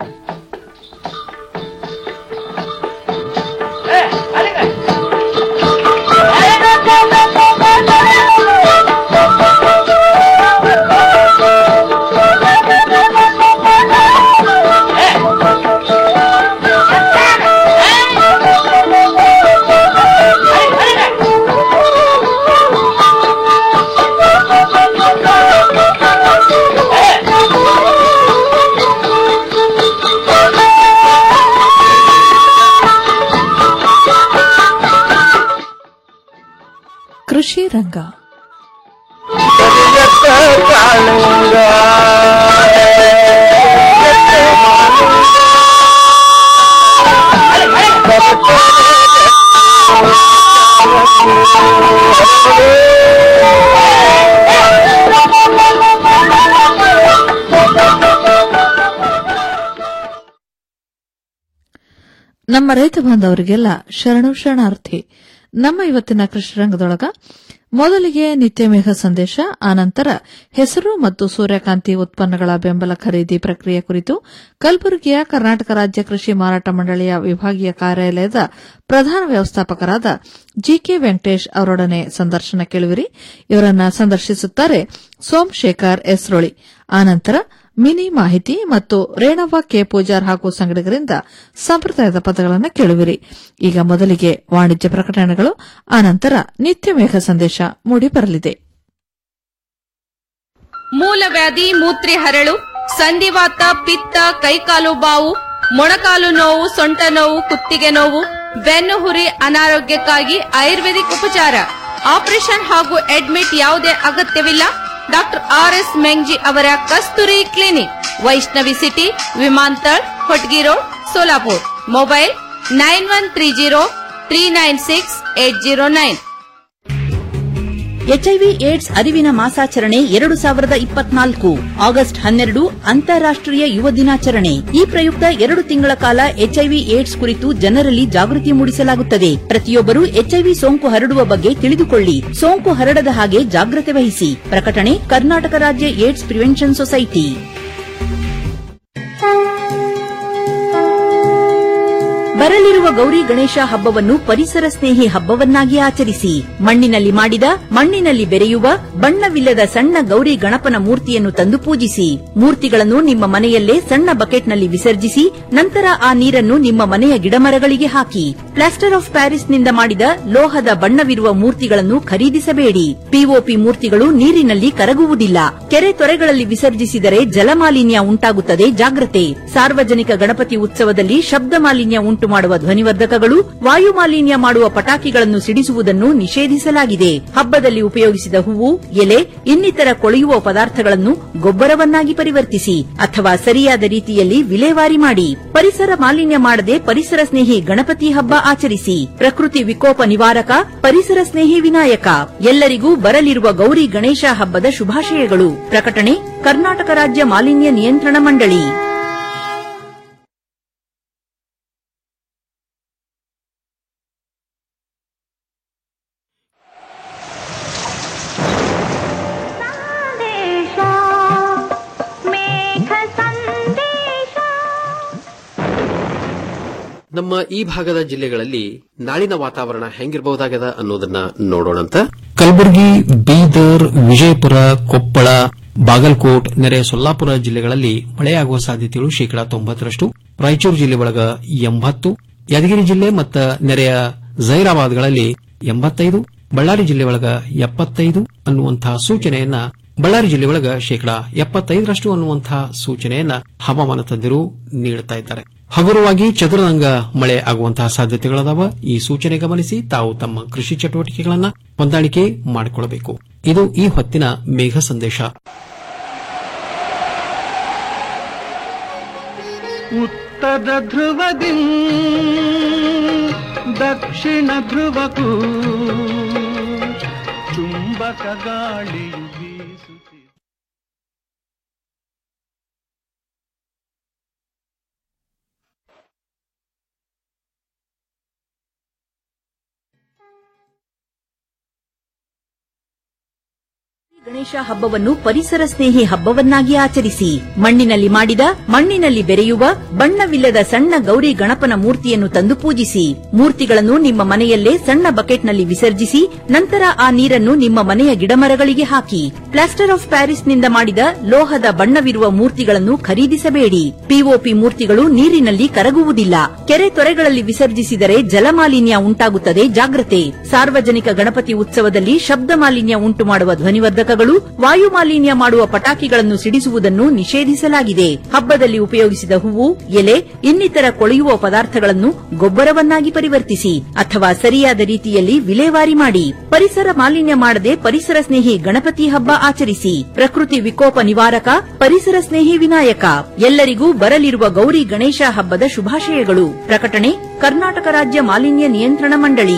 ಕೃಷಿ ರಂಗ ನಮ್ಮ ರೈತ ಬಾಂಧವರಿಗೆಲ್ಲ ಶರಣು ಶರಣಾರ್ಥಿ ನಮ್ಮ ಇವತ್ತಿನ ಕೃಷಿ ರಂಗದೊಳಗ ಮೊದಲಿಗೆ ನಿತ್ಯ ಮೇಘ ಸಂದೇಶ ಆನಂತರ ಹೆಸರು ಮತ್ತು ಸೂರ್ಯಕಾಂತಿ ಉತ್ಪನ್ನಗಳ ಬೆಂಬಲ ಖರೀದಿ ಪ್ರಕ್ರಿಯೆ ಕುರಿತು ಕಲಬುರಗಿಯ ಕರ್ನಾಟಕ ರಾಜ್ಯ ಕೃಷಿ ಮಾರಾಟ ಮಂಡಳಿಯ ವಿಭಾಗೀಯ ಕಾರ್ಯಾಲಯದ ಪ್ರಧಾನ ವ್ಯವಸ್ಥಾಪಕರಾದ ಜಿಕೆ ವೆಂಕಟೇಶ್ ಅವರೊಡನೆ ಸಂದರ್ಶನ ಕೇಳುವಿರಿ ಇವರನ್ನ ಸಂದರ್ಶಿಸುತ್ತಾರೆ ಸೋಮಶೇಖರ್ ಎಸ್ರೋಳಿ ಆನಂತರ ಮಿನಿ ಮಾಹಿತಿ ಮತ್ತು ರೇಣವ್ವ ಕೆ ಪೂಜಾರ್ ಹಾಗೂ ಸಂಗಡಿಗರಿಂದ ಸಂಪ್ರದಾಯದ ಪದಗಳನ್ನು ಕೇಳುವಿರಿ ಈಗ ಮೊದಲಿಗೆ ವಾಣಿಜ್ಯ ಪ್ರಕಟಣೆಗಳು ಆನಂತರ ನಿತ್ಯ ಮೇಘ ಸಂದೇಶ ಮೂಡಿಬರಲಿದೆ ಮೂಲವ್ಯಾಧಿ ಮೂತ್ರಿ ಹರಳು ಸಂಧಿವಾತ ಪಿತ್ತ ಕೈಕಾಲು ಬಾವು ಮೊಣಕಾಲು ನೋವು ಸೊಂಟ ನೋವು ಕುತ್ತಿಗೆ ನೋವು ಬೆನ್ನು ಹುರಿ ಅನಾರೋಗ್ಯಕ್ಕಾಗಿ ಆಯುರ್ವೇದಿಕ್ ಉಪಚಾರ ಆಪರೇಷನ್ ಹಾಗೂ ಅಡ್ಮಿಟ್ ಯಾವುದೇ ಅಗತ್ಯವಿಲ್ಲ ಡಾಕ್ಟರ್ ಆರ್ ಎಸ್ ಮೆಂಗ್ಜಿ ಅವರ Kasturi clinic Vaishnavi city Vimantal Hotgi road Solapur mobile nine one three zero three nine six eight zero nine HIV AIDS ಅರಿವಿನ ಮಾಸಾಚರಣೆ ಎರಡು ಸಾವಿರದ ಇಪ್ಪತ್ನಾಲ್ಕು ಆಗಸ್ಟ್ ಹನ್ನೆರಡು ಅಂತಾರಾಷ್ಟೀಯ ಯುವ ದಿನಾಚರಣೆ ಈ ಪ್ರಯುಕ್ತ ಎರಡು ತಿಂಗಳ ಕಾಲ ಎಚ್ಐವಿ ಏಡ್ಸ್ ಕುರಿತು ಜನರಲ್ಲಿ ಜಾಗೃತಿ ಮೂಡಿಸಲಾಗುತ್ತದೆ ಪ್ರತಿಯೊಬ್ಬರು ಎಚ್ಐವಿ ಸೋಂಕು ಹರಡುವ ಬಗ್ಗೆ ತಿಳಿದುಕೊಳ್ಳಿ ಸೋಂಕು ಹರಡದ ಹಾಗೆ ಜಾಗ್ರತೆ ವಹಿಸಿ ಪ್ರಕಟಣೆ ಕರ್ನಾಟಕ ರಾಜ್ಯ ಏಡ್ಸ್ ಪ್ರಿವೆನ್ಷನ್ ಸೊಸೈಟಿ ಬರಲಿರುವ ಗೌರಿ ಗಣೇಶ ಹಬ್ಬವನ್ನು ಪರಿಸರ ಸ್ನೇಹಿ ಹಬ್ಬವನ್ನಾಗಿ ಆಚರಿಸಿ ಮಣ್ಣಿನಲ್ಲಿ ಮಾಡಿದ ಮಣ್ಣಿನಲ್ಲಿ ಬೆರೆಯುವ ಬಣ್ಣವಿಲ್ಲದ ಸಣ್ಣ ಗೌರಿ ಗಣಪನ ಮೂರ್ತಿಯನ್ನು ತಂದು ಪೂಜಿಸಿ ಮೂರ್ತಿಗಳನ್ನು ನಿಮ್ಮ ಮನೆಯಲ್ಲೇ ಸಣ್ಣ ಬಕೆಟ್ನಲ್ಲಿ ವಿಸರ್ಜಿಸಿ ನಂತರ ಆ ನೀರನ್ನು ನಿಮ್ಮ ಮನೆಯ ಗಿಡಮರಗಳಿಗೆ ಹಾಕಿ ಪ್ಲಾಸ್ಟರ್ ಆಫ್ ಪ್ಯಾರಿಸ್ನಿಂದ ಮಾಡಿದ ಲೋಹದ ಬಣ್ಣವಿರುವ ಮೂರ್ತಿಗಳನ್ನು ಖರೀದಿಸಬೇಡಿ ಪಿಒಪಿ ಮೂರ್ತಿಗಳು ನೀರಿನಲ್ಲಿ ಕರಗುವುದಿಲ್ಲ ಕೆರೆ ತೊರೆಗಳಲ್ಲಿ ವಿಸರ್ಜಿಸಿದರೆ ಜಲಮಾಲಿನ್ಯ ಉಂಟಾಗುತ್ತದೆ ಜಾಗ್ರತೆ ಸಾರ್ವಜನಿಕ ಗಣಪತಿ ಉತ್ಸವದಲ್ಲಿ ಶಬ್ದ ಮಾಲಿನ್ಯ ಉಂಟು ಮಾಡುವ ಧ್ವನಿವರ್ಧಕಗಳು ವಾಯು ಮಾಲಿನ್ಯ ಮಾಡುವ ಪಟಾಕಿಗಳನ್ನು ಸಿಡಿಸುವುದನ್ನು ನಿಷೇಧಿಸಲಾಗಿದೆ ಹಬ್ಬದಲ್ಲಿ ಉಪಯೋಗಿಸಿದ ಹೂವು ಎಲೆ ಇನ್ನಿತರ ಕೊಳೆಯುವ ಪದಾರ್ಥಗಳನ್ನು ಗೊಬ್ಬರವನ್ನಾಗಿ ಪರಿವರ್ತಿಸಿ ಅಥವಾ ಸರಿಯಾದ ರೀತಿಯಲ್ಲಿ ವಿಲೇವಾರಿ ಮಾಡಿ ಪರಿಸರ ಮಾಲಿನ್ಯ ಮಾಡದೆ ಪರಿಸರ ಸ್ನೇಹಿ ಗಣಪತಿ ಹಬ್ಬ ಆಚರಿಸಿ ಪ್ರಕೃತಿ ವಿಕೋಪ ನಿವಾರಕ ಪರಿಸರ ಸ್ನೇಹಿ ವಿನಾಯಕ ಎಲ್ಲರಿಗೂ ಬರಲಿರುವ ಗೌರಿ ಗಣೇಶ ಹಬ್ಬದ ಶುಭಾಶಯಗಳು ಪ್ರಕಟಣೆ ಕರ್ನಾಟಕ ರಾಜ್ಯ ಮಾಲಿನ್ಯ ನಿಯಂತ್ರಣ ಮಂಡಳಿ ನಮ್ಮ ಈ ಭಾಗದ ಜಿಲ್ಲೆಗಳಲ್ಲಿ ನಾಳಿನ ವಾತಾವರಣ ಹೆಂಗಿರಬಹುದಾಗದ ಅನ್ನೋದನ್ನ ನೋಡೋಣಂತ ಕಲಬುರಗಿ ಬೀದರ್ ವಿಜಯಪುರ ಕೊಪ್ಪಳ ಬಾಗಲಕೋಟ್ ನೆರೆ ಸೊಲ್ಲಾಪುರ ಜಿಲ್ಲೆಗಳಲ್ಲಿ ಮಳೆಯಾಗುವ ಸಾಧ್ಯತೆಗಳು ಶೇಕಡಾ ತೊಂಬತ್ತರಷ್ಟು ರಾಯಚೂರು ಜಿಲ್ಲೆ ಒಳಗ ಎಂಬತ್ತು ಯಾದಗಿರಿ ಜಿಲ್ಲೆ ಮತ್ತು ನೆರೆಯ ಜೈರಾಬಾದ್ಗಳಲ್ಲಿ ಎಂಬತ್ತೈದು ಬಳ್ಳಾರಿ ಜಿಲ್ಲೆ ಒಳಗ ಎಪ್ಪತ್ತೈದು ಅನ್ನುವಂತಹ ಸೂಚನೆಯನ್ನ ಬಳ್ಳಾರಿ ಜಿಲ್ಲೆ ಒಳಗ ಶೇಕಡಾ ಎಪ್ಪತ್ತೈದರಷ್ಟು ಅನ್ನುವಂತಹ ಸೂಚನೆಯನ್ನ ಹವಾಮಾನ ತಜ್ಞರು ನೀಡುತ್ತಾ ಇದ್ದಾರೆ ಹಗುರವಾಗಿ ಚದುರಂಗ ಮಳೆ ಆಗುವಂತಹ ಸಾಧ್ಯತೆಗಳದಾವ ಈ ಸೂಚನೆ ಗಮನಿಸಿ ತಾವು ತಮ್ಮ ಕೃಷಿ ಚಟುವಟಿಕೆಗಳನ್ನ ಹೊಂದಾಣಿಕೆ ಮಾಡಿಕೊಳ್ಳಬೇಕು ಇದು ಈ ಹೊತ್ತಿನ ಮೇಘ ಸಂದೇಶ ಉತ್ತರ ಧ್ರುವದಿ ದಕ್ಷಿಣ ಧ್ರುವಕ್ಕೂ ಚುಂಬಕ ಗಾಳಿಯು ಬೀಸುತ್ತಿದೆ ಗಣೇಶ ಹಬ್ಬವನ್ನು ಪರಿಸರ ಸ್ನೇಹಿ ಹಬ್ಬವನ್ನಾಗಿ ಆಚರಿಸಿ ಮಣ್ಣಿನಲ್ಲಿ ಮಾಡಿದ ಮಣ್ಣಿನಲ್ಲಿ ಬೆರೆಯುವ ಬಣ್ಣವಿಲ್ಲದ ಸಣ್ಣ ಗೌರಿ ಗಣಪನ ಮೂರ್ತಿಯನ್ನು ತಂದು ಪೂಜಿಸಿ ಮೂರ್ತಿಗಳನ್ನು ನಿಮ್ಮ ಮನೆಯಲ್ಲೇ ಸಣ್ಣ ಬಕೆಟ್ನಲ್ಲಿ ವಿಸರ್ಜಿಸಿ ನಂತರ ಆ ನೀರನ್ನು ನಿಮ್ಮ ಮನೆಯ ಗಿಡಮರಗಳಿಗೆ ಹಾಕಿ ಪ್ಲಾಸ್ಟರ್ ಆಫ್ ಪ್ಯಾರಿಸ್ನಿಂದ ಮಾಡಿದ ಲೋಹದ ಬಣ್ಣವಿರುವ ಮೂರ್ತಿಗಳನ್ನು ಖರೀದಿಸಬೇಡಿ ಪಿಒಪಿ ಮೂರ್ತಿಗಳು ನೀರಿನಲ್ಲಿ ಕರಗುವುದಿಲ್ಲ ಕೆರೆ ತೊರೆಗಳಲ್ಲಿ ವಿಸರ್ಜಿಸಿದರೆ ಜಲಮಾಲಿನ್ಯ ಉಂಟಾಗುತ್ತದೆ ಜಾಗ್ರತೆ ಸಾರ್ವಜನಿಕ ಗಣಪತಿ ಉತ್ಸವದಲ್ಲಿ ಶಬ್ದ ಮಾಲಿನ್ಯ ಉಂಟು ಮಾಡುವ ಧ್ವನಿವರ್ಧಕಗಳು ವಾಯು ಮಾಲಿನ್ಯ ಮಾಡುವ ಪಟಾಕಿಗಳನ್ನು ಸಿಡಿಸುವುದನ್ನು ನಿಷೇಧಿಸಲಾಗಿದೆ ಹಬ್ಬದಲ್ಲಿ ಉಪಯೋಗಿಸಿದ ಹೂವು ಎಲೆ ಇನ್ನಿತರ ಕೊಳೆಯುವ ಪದಾರ್ಥಗಳನ್ನು ಗೊಬ್ಬರವನ್ನಾಗಿ ಪರಿವರ್ತಿಸಿ ಅಥವಾ ಸರಿಯಾದ ರೀತಿಯಲ್ಲಿ ವಿಲೇವಾರಿ ಮಾಡಿ ಪರಿಸರ ಮಾಲಿನ್ಯ ಮಾಡದೆ ಪರಿಸರ ಸ್ನೇಹಿ ಗಣಪತಿ ಹಬ್ಬ ಆಚರಿಸಿ ಪ್ರಕೃತಿ ವಿಕೋಪ ನಿವಾರಕ ಪರಿಸರ ಸ್ನೇಹಿ ವಿನಾಯಕ ಎಲ್ಲರಿಗೂ ಬರಲಿರುವ ಗೌರಿ ಗಣೇಶ ಹಬ್ಬದ ಶುಭಾಶಯಗಳು ಪ್ರಕಟಣೆ ಕರ್ನಾಟಕ ರಾಜ್ಯ ಮಾಲಿನ್ಯ ನಿಯಂತ್ರಣ ಮಂಡಳಿ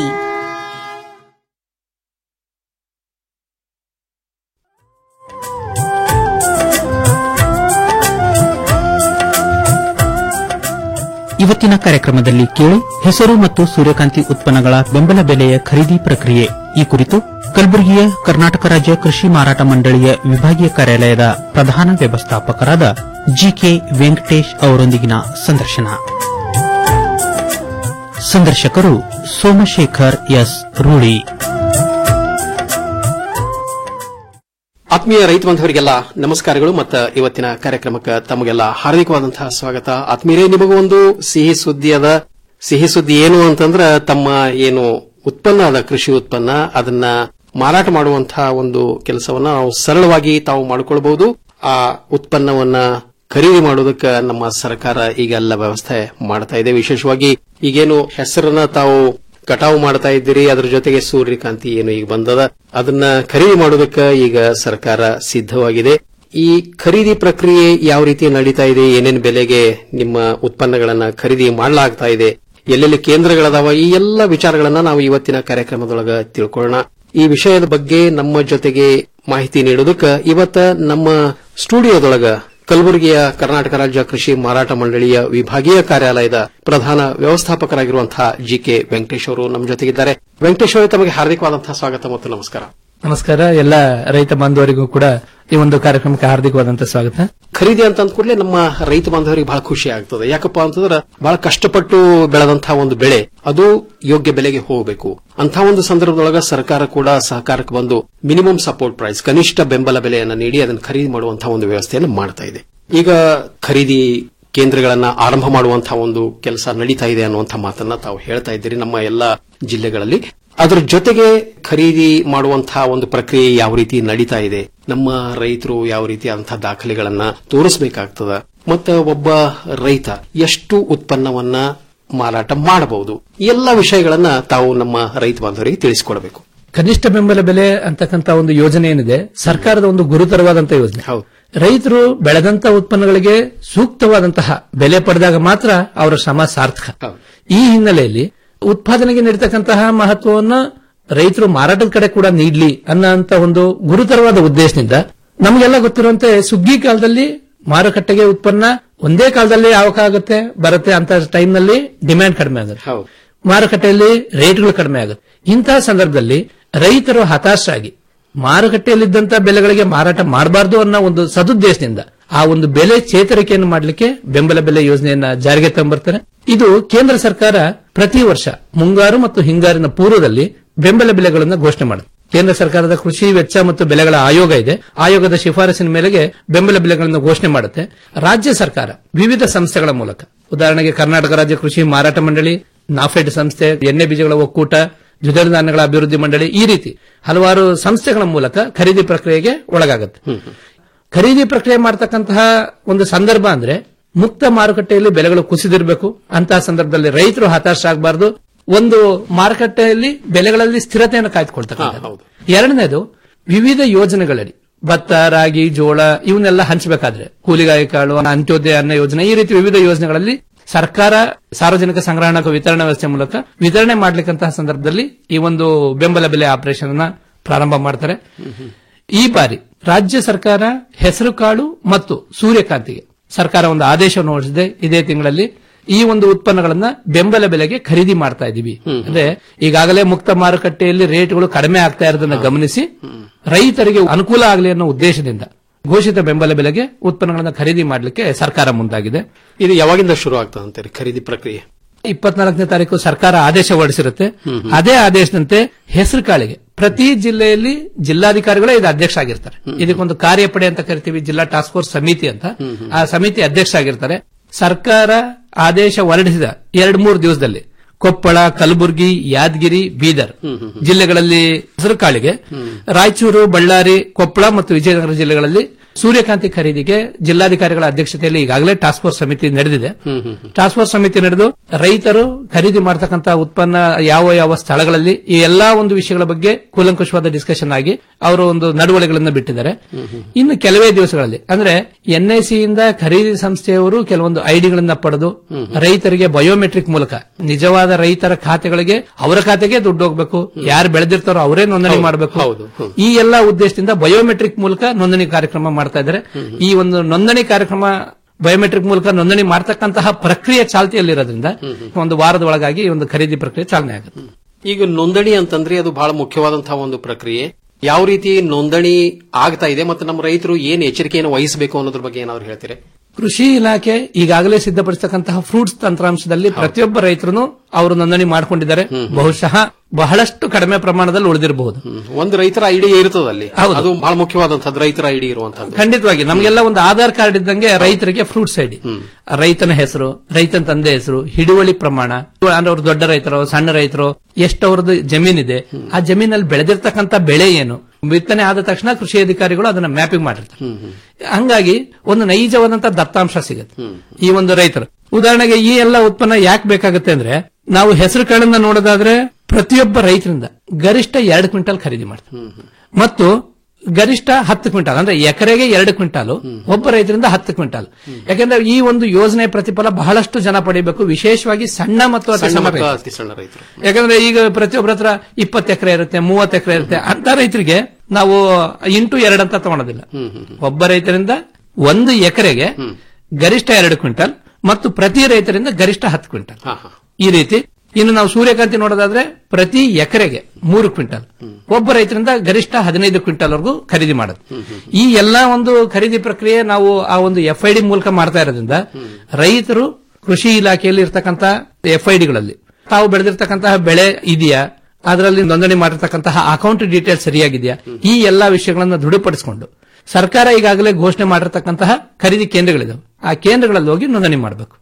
ಇವತ್ತಿನ ಕಾರ್ಯಕ್ರಮದಲ್ಲಿ ಕೇಳಿ ಹೆಸರು ಮತ್ತು ಸೂರ್ಯಕಾಂತಿ ಉತ್ಪನ್ನಗಳ ಬೆಂಬಲ ಬೆಲೆಯ ಖರೀದಿ ಪ್ರಕ್ರಿಯೆ ಈ ಕುರಿತು ಕಲಬುರಗಿಯ ಕರ್ನಾಟಕ ರಾಜ್ಯ ಕೃಷಿ ಮಾರಾಟ ಮಂಡಳಿಯ ವಿಭಾಗೀಯ ಕಾರ್ಯಾಲಯದ ಪ್ರಧಾನ ವ್ಯವಸ್ಥಾಪಕರಾದ ಜಿಕೆ ವೆಂಕಟೇಶ್ ಅವರೊಂದಿಗಿನ ಸಂದರ್ಶನ ಸಂದರ್ಶಕರು ಸೋಮಶೇಖರ್ ಎಸ್ ರೂಳಿ ಆತ್ಮೀಯ ರೈತ ಬಾಂಧವರಿಗೆಲ್ಲ ನಮಸ್ಕಾರಗಳು ಮತ್ತು ಇವತ್ತಿನ ಕಾರ್ಯಕ್ರಮಕ್ಕೆ ತಮಗೆಲ್ಲ ಹಾರ್ದಿಕವಾದಂತಹ ಸ್ವಾಗತ ಆತ್ಮೀಯರೇ ನಿಮಗೂ ಒಂದು ಸಿಹಿ ಸುದ್ದಿ ಅದ ಸಿಹಿ ಸುದ್ದಿ ಏನು ಅಂತಂದ್ರ ತಮ್ಮ ಏನು ಉತ್ಪನ್ನ ಅದ ಕೃಷಿ ಉತ್ಪನ್ನ ಅದನ್ನ ಮಾರಾಟ ಮಾಡುವಂತಹ ಒಂದು ಕೆಲಸವನ್ನ ನಾವು ಸರಳವಾಗಿ ತಾವು ಮಾಡಿಕೊಳ್ಬಹುದು ಆ ಉತ್ಪನ್ನವನ್ನ ಖರೀದಿ ಮಾಡೋದಕ್ಕೆ ನಮ್ಮ ಸರ್ಕಾರ ಈಗ ಎಲ್ಲ ವ್ಯವಸ್ಥೆ ಮಾಡ್ತಾ ಇದೆ ವಿಶೇಷವಾಗಿ ಈಗೇನು ಹೆಸರನ್ನ ತಾವು ಕಟಾವು ಮಾಡ್ತಾ ಇದ್ದೀರಿ ಅದ್ರ ಜೊತೆಗೆ ಸೂರ್ಯಕಾಂತಿ ಏನು ಈಗ ಬಂದದ ಅದನ್ನ ಖರೀದಿ ಮಾಡೋದಕ್ಕೆ ಈಗ ಸರ್ಕಾರ ಸಿದ್ಧವಾಗಿದೆ ಈ ಖರೀದಿ ಪ್ರಕ್ರಿಯೆ ಯಾವ ರೀತಿ ನಡೀತಾ ಇದೆ ಏನೇನು ಬೆಲೆಗೆ ನಿಮ್ಮ ಉತ್ಪನ್ನಗಳನ್ನ ಖರೀದಿ ಮಾಡಲಾಗ್ತಾ ಇದೆ ಎಲ್ಲೆಲ್ಲಿ ಕೇಂದ್ರಗಳದಾವ ಈ ಎಲ್ಲ ವಿಚಾರಗಳನ್ನ ನಾವು ಇವತ್ತಿನ ಕಾರ್ಯಕ್ರಮದೊಳಗ ತಿಳ್ಕೊಳ್ಳೋಣ ಈ ವಿಷಯದ ಬಗ್ಗೆ ನಮ್ಮ ಜೊತೆಗೆ ಮಾಹಿತಿ ನೀಡೋದಕ್ಕೆ ಇವತ್ತ ನಮ್ಮ ಸ್ಟುಡಿಯೋದೊಳಗ ಕಲಬುರಗಿಯ ಕರ್ನಾಟಕ ರಾಜ್ಯ ಕೃಷಿ ಮಾರಾಟ ಮಂಡಳಿಯ ವಿಭಾಗೀಯ ಕಾರ್ಯಾಲಯದ ಪ್ರಧಾನ ವ್ಯವಸ್ಥಾಪಕರಾಗಿರುವಂತಹ ಜಿ ಕೆ ವೆಂಕಟೇಶ್ ಅವರು ನಮ್ಮ ಜೊತೆಗಿದ್ದಾರೆ ವೆಂಕಟೇಶ್ ಅವರೇ ತಮಗೆ ಹಾರ್ದಿಕವಾದಂತಹ ಸ್ವಾಗತ ಮತ್ತು ನಮಸ್ಕಾರ ನಮಸ್ಕಾರ ಎಲ್ಲ ರೈತ ಬಾಂಧವರಿಗೂ ಕೂಡ ಈ ಒಂದು ಕಾರ್ಯಕ್ರಮಕ್ಕೆ ಹಾರ್ದಿಕವಾದಂತಹ ಸ್ವಾಗತ ಖರೀದಿ ಅಂತ ಅಂದ್ಕೂಡಲೇ ನಮ್ಮ ರೈತ ಬಾಂಧವರಿಗೆ ಬಹಳ ಖುಷಿ ಆಗ್ತದೆ ಯಾಕಪ್ಪ ಅಂತಂದ್ರೆ ಬಹಳ ಕಷ್ಟಪಟ್ಟು ಬೆಳೆದಂತಹ ಒಂದು ಬೆಳೆ ಅದು ಯೋಗ್ಯ ಬೆಲೆಗೆ ಹೋಗಬೇಕು ಅಂತ ಒಂದು ಸಂದರ್ಭದೊಳಗ ಸರ್ಕಾರ ಕೂಡ ಸಹಕಾರಕ್ಕೆ ಬಂದು ಮಿನಿಮಮ್ ಸಪೋರ್ಟ್ ಪ್ರೈಸ್ ಕನಿಷ್ಠ ಬೆಂಬಲ ಬೆಲೆಯನ್ನು ನೀಡಿ ಅದನ್ನು ಖರೀದಿ ಮಾಡುವಂತಹ ಒಂದು ವ್ಯವಸ್ಥೆಯನ್ನು ಮಾಡ್ತಾ ಇದೆ ಈಗ ಖರೀದಿ ಕೇಂದ್ರಗಳನ್ನ ಆರಂಭ ಮಾಡುವಂತಹ ಒಂದು ಕೆಲಸ ನಡೀತಾ ಇದೆ ಅನ್ನುವಂಥ ಮಾತನ್ನ ತಾವು ಹೇಳ್ತಾ ಇದ್ದೀರಿ ನಮ್ಮ ಎಲ್ಲ ಜಿಲ್ಲೆಗಳಲ್ಲಿ ಅದರ ಜೊತೆಗೆ ಖರೀದಿ ಮಾಡುವಂತಹ ಒಂದು ಪ್ರಕ್ರಿಯೆ ಯಾವ ರೀತಿ ನಡೀತಾ ಇದೆ ನಮ್ಮ ರೈತರು ಯಾವ ರೀತಿಯಾದಂತಹ ದಾಖಲೆಗಳನ್ನ ತೋರಿಸಬೇಕಾಗ್ತದ ಮತ್ತು ಒಬ್ಬ ರೈತ ಎಷ್ಟು ಉತ್ಪನ್ನವನ್ನ ಮಾರಾಟ ಮಾಡಬಹುದು ಈ ಎಲ್ಲ ವಿಷಯಗಳನ್ನ ತಾವು ನಮ್ಮ ರೈತ ಬಾಂಧವರಿಗೆ ತಿಳಿಸಿಕೊಡಬೇಕು ಕನಿಷ್ಠ ಬೆಂಬಲ ಬೆಲೆ ಅಂತಕ್ಕಂತ ಒಂದು ಯೋಜನೆ ಏನಿದೆ ಸರ್ಕಾರದ ಒಂದು ಗುರುತರವಾದಂತಹ ಯೋಜನೆ ಹೌದು ರೈತರು ಬೆಳೆದಂತ ಉತ್ಪನ್ನಗಳಿಗೆ ಸೂಕ್ತವಾದಂತಹ ಬೆಲೆ ಪಡೆದಾಗ ಮಾತ್ರ ಅವರ ಶ್ರಮ ಸಾರ್ಥಕ ಹೌದು. ಈ ಹಿನ್ನೆಲೆಯಲ್ಲಿ ಉತ್ಪಾದನೆಗೆ ನೀಡತಕ್ಕಂತಹ ಮಹತ್ವವನ್ನು ರೈತರು ಮಾರಾಟದ ಕಡೆ ಕೂಡ ನೀಡಲಿ ಅನ್ನೋಂತ ಒಂದು ಗುರುತರವಾದ ಉದ್ದೇಶದಿಂದ ನಮಗೆಲ್ಲ ಗೊತ್ತಿರುವಂತೆ ಸುಗ್ಗಿ ಕಾಲದಲ್ಲಿ ಮಾರುಕಟ್ಟೆಗೆ ಉತ್ಪನ್ನ ಒಂದೇ ಕಾಲದಲ್ಲಿ ಯಾವಾಗ ಆಗುತ್ತೆ ಬರುತ್ತೆ ಅಂತ ಟೈಮ್ನಲ್ಲಿ ಡಿಮ್ಯಾಂಡ್ ಕಡಿಮೆ ಆಗುತ್ತೆ ಹೌದು ಮಾರುಕಟ್ಟೆಯಲ್ಲಿ ರೇಟ್ಗಳು ಕಡಿಮೆ ಆಗುತ್ತೆ ಇಂತಹ ಸಂದರ್ಭದಲ್ಲಿ ರೈತರು ಹತಾಶರಾಗಿ ಮಾರುಕಟ್ಟೆಯಲ್ಲಿದ್ದಂತ ಬೆಲೆಗಳಿಗೆ ಮಾರಾಟ ಮಾಡಬಾರದು ಅನ್ನೋ ಒಂದು ಸದುದ್ದೇಶದಿಂದ ಆ ಒಂದು ಬೆಲೆ ಚೇತರಿಕೆಯನ್ನು ಮಾಡಲಿಕ್ಕೆ ಬೆಂಬಲ ಬೆಲೆ ಯೋಜನೆಯನ್ನ ಜಾರಿಗೆ ತಂಬರ್ತಾರೆ ಇದು ಕೇಂದ್ರ ಸರ್ಕಾರ ಪ್ರತಿ ವರ್ಷ ಮುಂಗಾರು ಮತ್ತು ಹಿಂಗಾರಿನ ಪೂರ್ವದಲ್ಲಿ ಬೆಂಬಲ ಬೆಲೆಗಳನ್ನು ಘೋಷಣೆ ಮಾಡುತ್ತೆ ಕೇಂದ್ರ ಸರ್ಕಾರದ ಕೃಷಿ ವೆಚ್ಚ ಮತ್ತು ಬೆಲೆಗಳ ಆಯೋಗ ಇದೆ ಆಯೋಗದ ಶಿಫಾರಸಿನ ಮೇಲೆಗೆ ಬೆಂಬಲ ಬೆಲೆಗಳನ್ನು ಘೋಷಣೆ ಮಾಡುತ್ತೆ ರಾಜ್ಯ ಸರ್ಕಾರ ವಿವಿಧ ಸಂಸ್ಥೆಗಳ ಮೂಲಕ ಉದಾಹರಣೆಗೆ ಕರ್ನಾಟಕ ರಾಜ್ಯ ಕೃಷಿ ಮಾರಾಟ ಮಂಡಳಿ ನಾಫೆಡ್ ಸಂಸ್ಥೆ ಎಣ್ಣೆ ಬೀಜಗಳ ಒಕ್ಕೂಟ ದ್ವಿದಳ ಧಾನ್ಯಗಳ ಅಭಿವೃದ್ಧಿ ಮಂಡಳಿ ಈ ರೀತಿ ಹಲವಾರು ಸಂಸ್ಥೆಗಳ ಮೂಲಕ ಖರೀದಿ ಪ್ರಕ್ರಿಯೆಗೆ ಒಳಗಾಗುತ್ತೆ ಖರೀದಿ ಪ್ರಕ್ರಿಯೆ ಮಾಡತಕ್ಕಂತಹ ಒಂದು ಸಂದರ್ಭ ಅಂದ್ರೆ ಮುಕ್ತ ಮಾರುಕಟ್ಟೆಯಲ್ಲಿ ಬೆಲೆಗಳು ಕುಸಿದಿರಬೇಕು ಅಂತಹ ಸಂದರ್ಭದಲ್ಲಿ ರೈತರು ಹತಾಶ ಆಗಬಾರದು ಒಂದು ಮಾರುಕಟ್ಟೆಯಲ್ಲಿ ಬೆಲೆಗಳಲ್ಲಿ ಸ್ಥಿರತೆಯನ್ನು ಕಾಯ್ದುಕೊಳ್ತಕ್ಕಂಥ ಹೌದು. ಎರಡನೇದು ವಿವಿಧ ಯೋಜನೆಗಳಡಿ ಭತ್ತ ರಾಗಿ ಜೋಳ ಇವನ್ನೆಲ್ಲ ಹಂಚಬೇಕಾದ್ರೆ ಕೂಲಿಗಾಯಿ ಕಾಳು ಅಂತ್ಯೋದಯ ಅನ್ನ ಯೋಜನೆ ಈ ರೀತಿ ವಿವಿಧ ಯೋಜನೆಗಳಲ್ಲಿ ಸರ್ಕಾರ ಸಾರ್ವಜನಿಕ ಸಂಗ್ರಹಣಾ ವಿತರಣಾ ವ್ಯವಸ್ಥೆ ಮೂಲಕ ವಿತರಣೆ ಮಾಡ್ಲಿಕ್ಕಂತಹ ಸಂದರ್ಭದಲ್ಲಿ ಈ ಒಂದು ಬೆಂಬಲ ಬೆಲೆ ಆಪರೇಷನ್ ಅನ್ನ ಪ್ರಾರಂಭ ಮಾಡ್ತಾರೆ ಈ ಬಾರಿ ರಾಜ್ಯ ಸರ್ಕಾರ ಹೆಸರು ಕಾಳು ಮತ್ತು ಸೂರ್ಯಕಾಂತಿಗೆ ಸರ್ಕಾರ ಒಂದು ಆದೇಶವನ್ನು ಹೊರಡಿಸಿದೆ ಇದೇ ತಿಂಗಳಲ್ಲಿ ಈ ಒಂದು ಉತ್ಪನ್ನಗಳನ್ನ ಬೆಂಬಲ ಬೆಲೆಗೆ ಖರೀದಿ ಮಾಡ್ತಾ ಇದೀವಿ ಅಂದ್ರೆ ಈಗಾಗಲೇ ಮುಕ್ತ ಮಾರುಕಟ್ಟೆಯಲ್ಲಿ ರೇಟ್ಗಳು ಕಡಿಮೆ ಆಗ್ತಾ ಇರೋದನ್ನ ಗಮನಿಸಿ ರೈತರಿಗೆ ಅನುಕೂಲ ಆಗಲಿ ಅನ್ನೋ ಉದ್ದೇಶದಿಂದ ಘೋಷಿತ ಬೆಂಬಲ ಬೆಲೆಗೆ ಉತ್ಪನ್ನಗಳನ್ನ ಖರೀದಿ ಮಾಡಲಿಕ್ಕೆ ಸರ್ಕಾರ ಮುಂದಾಗಿದೆ ಇದು ಯಾವಾಗಿಂದ ಶುರು ಆಗ್ತದೆ ಅಂತೀರಿ ಖರೀದಿ ಪ್ರಕ್ರಿಯೆ ಇಪ್ಪತ್ನಾಲ್ಕನೇ ತಾರೀಕು ಸರ್ಕಾರ ಆದೇಶ ಹೊರಡಿಸಿರುತ್ತೆ ಅದೇ ಆದೇಶದಂತೆ ಹೆಸರು ಕಾಳಿಗೆ ಪ್ರತಿ ಜಿಲ್ಲೆಯಲ್ಲಿ ಜಿಲ್ಲಾಧಿಕಾರಿಗಳೇ ಇದು ಅಧ್ಯಕ್ಷ ಆಗಿರ್ತಾರೆ ಇದಕ್ಕೊಂದು ಕಾರ್ಯಪಡೆ ಅಂತ ಕರಿತೀವಿ ಜಿಲ್ಲಾ ಟಾಸ್ಕ್ ಫೋರ್ಸ್ ಸಮಿತಿ ಅಂತ ಆ ಸಮಿತಿ ಅಧ್ಯಕ್ಷ ಆಗಿರ್ತಾರೆ ಸರ್ಕಾರ ಆದೇಶ ಹೊರಡಿಸಿದ ಎರಡ್ ಮೂರು ದಿವಸದಲ್ಲಿ ಕೊಪ್ಪಳ ಕಲಬುರಗಿ ಯಾದಗಿರಿ ಬೀದರ್ ಜಿಲ್ಲೆಗಳಲ್ಲಿ ಹೆಸರು ಕಾಳಿಗೆ ರಾಯಚೂರು ಬಳ್ಳಾರಿ ಕೊಪ್ಪಳ ಮತ್ತು ವಿಜಯನಗರ ಜಿಲ್ಲೆಗಳಲ್ಲಿ ಸೂರ್ಯಕಾಂತಿ ಖರೀದಿಗೆ ಜಿಲ್ಲಾಧಿಕಾರಿಗಳ ಅಧ್ಯಕ್ಷತೆಯಲ್ಲಿ ಈಗಾಗಲೇ ಟಾಸ್ಕ್ ಫೋರ್ಸ್ ಸಮಿತಿ ನಡೆದಿದೆ ಟಾಸ್ಕ್ ಫೋರ್ಸ್ ಸಮಿತಿ ನಡೆದು ರೈತರು ಖರೀದಿ ಮಾಡತಕ್ಕಂತ ಉತ್ಪನ್ನ ಯಾವ ಯಾವ ಸ್ಥಳಗಳಲ್ಲಿ ಈ ಎಲ್ಲಾ ಒಂದು ವಿಷಯಗಳ ಬಗ್ಗೆ ಕೂಲಂಕುಷವಾದ ಡಿಸ್ಕಷನ್ ಆಗಿ ಅವರು ಒಂದು ನಡವಳಿಕೆಗಳನ್ನು ಬಿಟ್ಟಿದ್ದಾರೆ ಇನ್ನು ಕೆಲವೇ ದಿವಸಗಳಲ್ಲಿ ಅಂದ್ರೆ ಎನ್ಐಸಿ ಇಂದ ಖರೀದಿ ಸಂಸ್ಥೆಯವರು ಕೆಲವೊಂದು ಐಡಿಗಳನ್ನ ಪಡೆದು ರೈತರಿಗೆ ಬಯೋಮೆಟ್ರಿಕ್ ಮೂಲಕ ನಿಜವಾದ ರೈತರ ಖಾತೆಗಳಿಗೆ ಅವರ ಖಾತೆಗೆ ದುಡ್ಡು ಹೋಗ್ಬೇಕು ಯಾರು ಬೆಳೆದಿರ್ತಾರೋ ಅವರೇ ನೋಂದಣಿ ಮಾಡಬೇಕು ಈ ಎಲ್ಲಾ ಉದ್ದೇಶದಿಂದ ಬಯೋಮೆಟ್ರಿಕ್ ಮೂಲಕ ನೋಂದಣಿ ಕಾರ್ಯಕ್ರಮ ಮಾಡ್ತಾ ಇದ್ದಾರೆ ಈ ಒಂದು ನೋಂದಣಿ ಕಾರ್ಯಕ್ರಮ ಬಯೋಮೆಟ್ರಿಕ್ ಮೂಲಕ ನೋಂದಣಿ ಮಾಡತಕ್ಕಂತಹ ಪ್ರಕ್ರಿಯೆ ಚಾಲ್ತಿಯಲ್ಲಿರೋದ್ರಿಂದ ಒಂದು ವಾರದ ಒಳಗಾಗಿ ಈ ಒಂದು ಖರೀದಿ ಪ್ರಕ್ರಿಯೆ ಚಾಲನೆ ಆಗುತ್ತೆ ಈಗ ನೋಂದಣಿ ಅಂತಂದ್ರೆ ಅದು ಬಹಳ ಮುಖ್ಯವಾದಂತಹ ಒಂದು ಪ್ರಕ್ರಿಯೆ ಯಾವ ರೀತಿ ನೋಂದಣಿ ಆಗ್ತಾ ಇದೆ ಮತ್ತು ನಮ್ಮ ರೈತರು ಏನ್ ಎಚ್ಚರಿಕೆಯನ್ನು ವಹಿಸಬೇಕು ಅನ್ನೋದ್ರ ಬಗ್ಗೆ ಏನಾದ್ರು ಹೇಳ್ತೀರಿ ಕೃಷಿ ಇಲಾಖೆ ಈಗಾಗಲೇ ಸಿದ್ಧಪಡಿಸತಕ್ಕಂತಹ ಫ್ರೂಟ್ಸ್ ತಂತ್ರಾಂಶದಲ್ಲಿ ಪ್ರತಿಯೊಬ್ಬ ರೈತರು ಅವರು ನೋಂದಣಿ ಮಾಡಿಕೊಂಡಿದ್ದಾರೆ ಬಹುಶಃ ಬಹಳಷ್ಟು ಕಡಿಮೆ ಪ್ರಮಾಣದಲ್ಲಿ ಉಳಿದಿರಬಹುದು ಒಂದು ರೈತರ ಐಡಿ ಇರ್ತದೆ ಅಲ್ಲಿ ಹೌದು. ಅದು ಬಹಳ ಮುಖ್ಯವಾದಂತದ್ದು ರೈತರ ಐಡಿ ಇರುವಂತದ್ದು ಖಂಡಿತವಾಗಿ ನಮಗೆಲ್ಲ ಒಂದು ಆಧಾರ್ ಕಾರ್ಡ್ ಇದ್ದಂಗೆ ರೈತರಿಗೆ ಫ್ರೂಟ್ಸ್ ಐಡಿ ರೈತನ ಹೆಸರು ರೈತನ ತಂದೆ ಹೆಸರು ಹಿಡುವಳಿ ಪ್ರಮಾಣ ಅಂದ್ರೆ ಅವ್ರು ದೊಡ್ಡ ರೈತರು ಸಣ್ಣ ರೈತರು ಎಷ್ಟು ಅವ್ರದ್ದು ಜಮೀನಿದೆ ಆ ಜಮೀನಲ್ಲಿ ಬೆಳೆದಿರ್ತಕ್ಕಂಥ ಬೆಳೆ ಏನು ಬಿತ್ತನೆ ಆದ ತಕ್ಷಣ ಕೃಷಿ ಅಧಿಕಾರಿಗಳು ಅದನ್ನ ಮ್ಯಾಪಿಂಗ್ ಮಾಡಿರ್ತಾರೆ ಹಂಗಾಗಿ ಒಂದು ನೈಜವಾದಂತಹ ದತ್ತಾಂಶ ಸಿಗುತ್ತೆ ಈ ಒಂದು ರೈತರು ಉದಾಹರಣೆಗೆ ಈ ಎಲ್ಲ ಉತ್ಪನ್ನ ಯಾಕೆ ಬೇಕಾಗುತ್ತೆ ಅಂದ್ರೆ ನಾವು ಹೆಸರು ಕಾಳನ್ನ ನೋಡೋದಾದ್ರೆ ಪ್ರತಿಯೊಬ್ಬ ರೈತರಿಂದ ಗರಿಷ್ಠ ಎರಡು ಕ್ವಿಂಟಲ್ ಖರೀದಿ ಮಾಡ್ತಾರೆ ಮತ್ತು ಗರಿಷ್ಠ ಹತ್ತು ಕ್ವಿಂಟಾಲ್ ಅಂದ್ರೆ ಎಕರೆಗೆ ಎರಡು ಕ್ವಿಂಟಾಲು ಒಬ್ಬ ರೈತರಿಂದ ಹತ್ತು ಕ್ವಿಂಟಾಲ್ ಯಾಕಂದ್ರೆ ಈ ಒಂದು ಯೋಜನೆ ಪ್ರತಿಫಲ ಬಹಳಷ್ಟು ಜನ ಪಡಿಬೇಕು ವಿಶೇಷವಾಗಿ ಸಣ್ಣ ಮತ್ತು ಅತಿ ಸಣ್ಣ ಸಣ್ಣ ಮತ್ತು ರೈತರು. ಅತಿ ಸಣ್ಣ ರೈತರು ಯಾಕಂದ್ರೆ ಈಗ ಪ್ರತಿಯೊಬ್ಬರ ಹತ್ರ ಇಪ್ಪತ್ತು ಎಕರೆ ಇರುತ್ತೆ ಮೂವತ್ತು ಎಕರೆ ಇರುತ್ತೆ ಅಂತ ರೈತರಿಗೆ ನಾವು ಇಂಟು ಎರಡು ಅಂತ ತಗೊಳೋದಿಲ್ಲ ಒಬ್ಬ ರೈತರಿಂದ ಒಂದು ಎಕರೆಗೆ ಗರಿಷ್ಠ ಎರಡು ಕ್ವಿಂಟಲ್ ಮತ್ತು ಪ್ರತಿ ರೈತರಿಂದ ಗರಿಷ್ಠ ಹತ್ತು ಕ್ವಿಂಟಲ್ ಈ ರೀತಿ ಇನ್ನು ನಾವು ಸೂರ್ಯಕಾಂತಿ ನೋಡೋದಾದ್ರೆ ಪ್ರತಿ ಎಕರೆಗೆ ಮೂರು ಕ್ವಿಂಟಲ್ ಒಬ್ಬ ರೈತರಿಂದ ಗರಿಷ್ಠ ಹದಿನೈದು ಕ್ವಿಂಟಲ್ ವರೆಗೂ ಖರೀದಿ ಮಾಡೋದು ಈ ಎಲ್ಲಾ ಒಂದು ಖರೀದಿ ಪ್ರಕ್ರಿಯೆ ನಾವು ಆ ಒಂದು ಎಫ್ಐಡಿ ಮೂಲಕ ಮಾಡ್ತಾ ಇರೋದ್ರಿಂದ ರೈತರು ಕೃಷಿ ಇಲಾಖೆಯಲ್ಲಿ ಇರ್ತಕ್ಕಂಥ ಎಫ್ಐಡಿಗಳಲ್ಲಿ ತಾವು ಬೆಳೆದಿರ್ತಕ್ಕಂತಹ ಬೆಳೆ ಇದೆಯಾ ಅದರಲ್ಲಿ ನೋಂದಣಿ ಮಾಡಿರ್ತಕ್ಕಂತಹ ಅಕೌಂಟ್ ಡೀಟೇಲ್ಸ್ ಸರಿಯಾಗಿದೆಯಾ ಈ ಎಲ್ಲಾ ವಿಷಯಗಳನ್ನು ದೃಢಪಡಿಸಿಕೊಂಡು ಸರ್ಕಾರ ಈಗಾಗಲೇ ಘೋಷಣೆ ಮಾಡಿರ್ತಕ್ಕಂತಹ ಖರೀದಿ ಕೇಂದ್ರಗಳಿದಾವೆ ಆ ಕೇಂದ್ರಗಳಲ್ಲಿ ಹೋಗಿ ನೋಂದಣಿ ಮಾಡಬೇಕು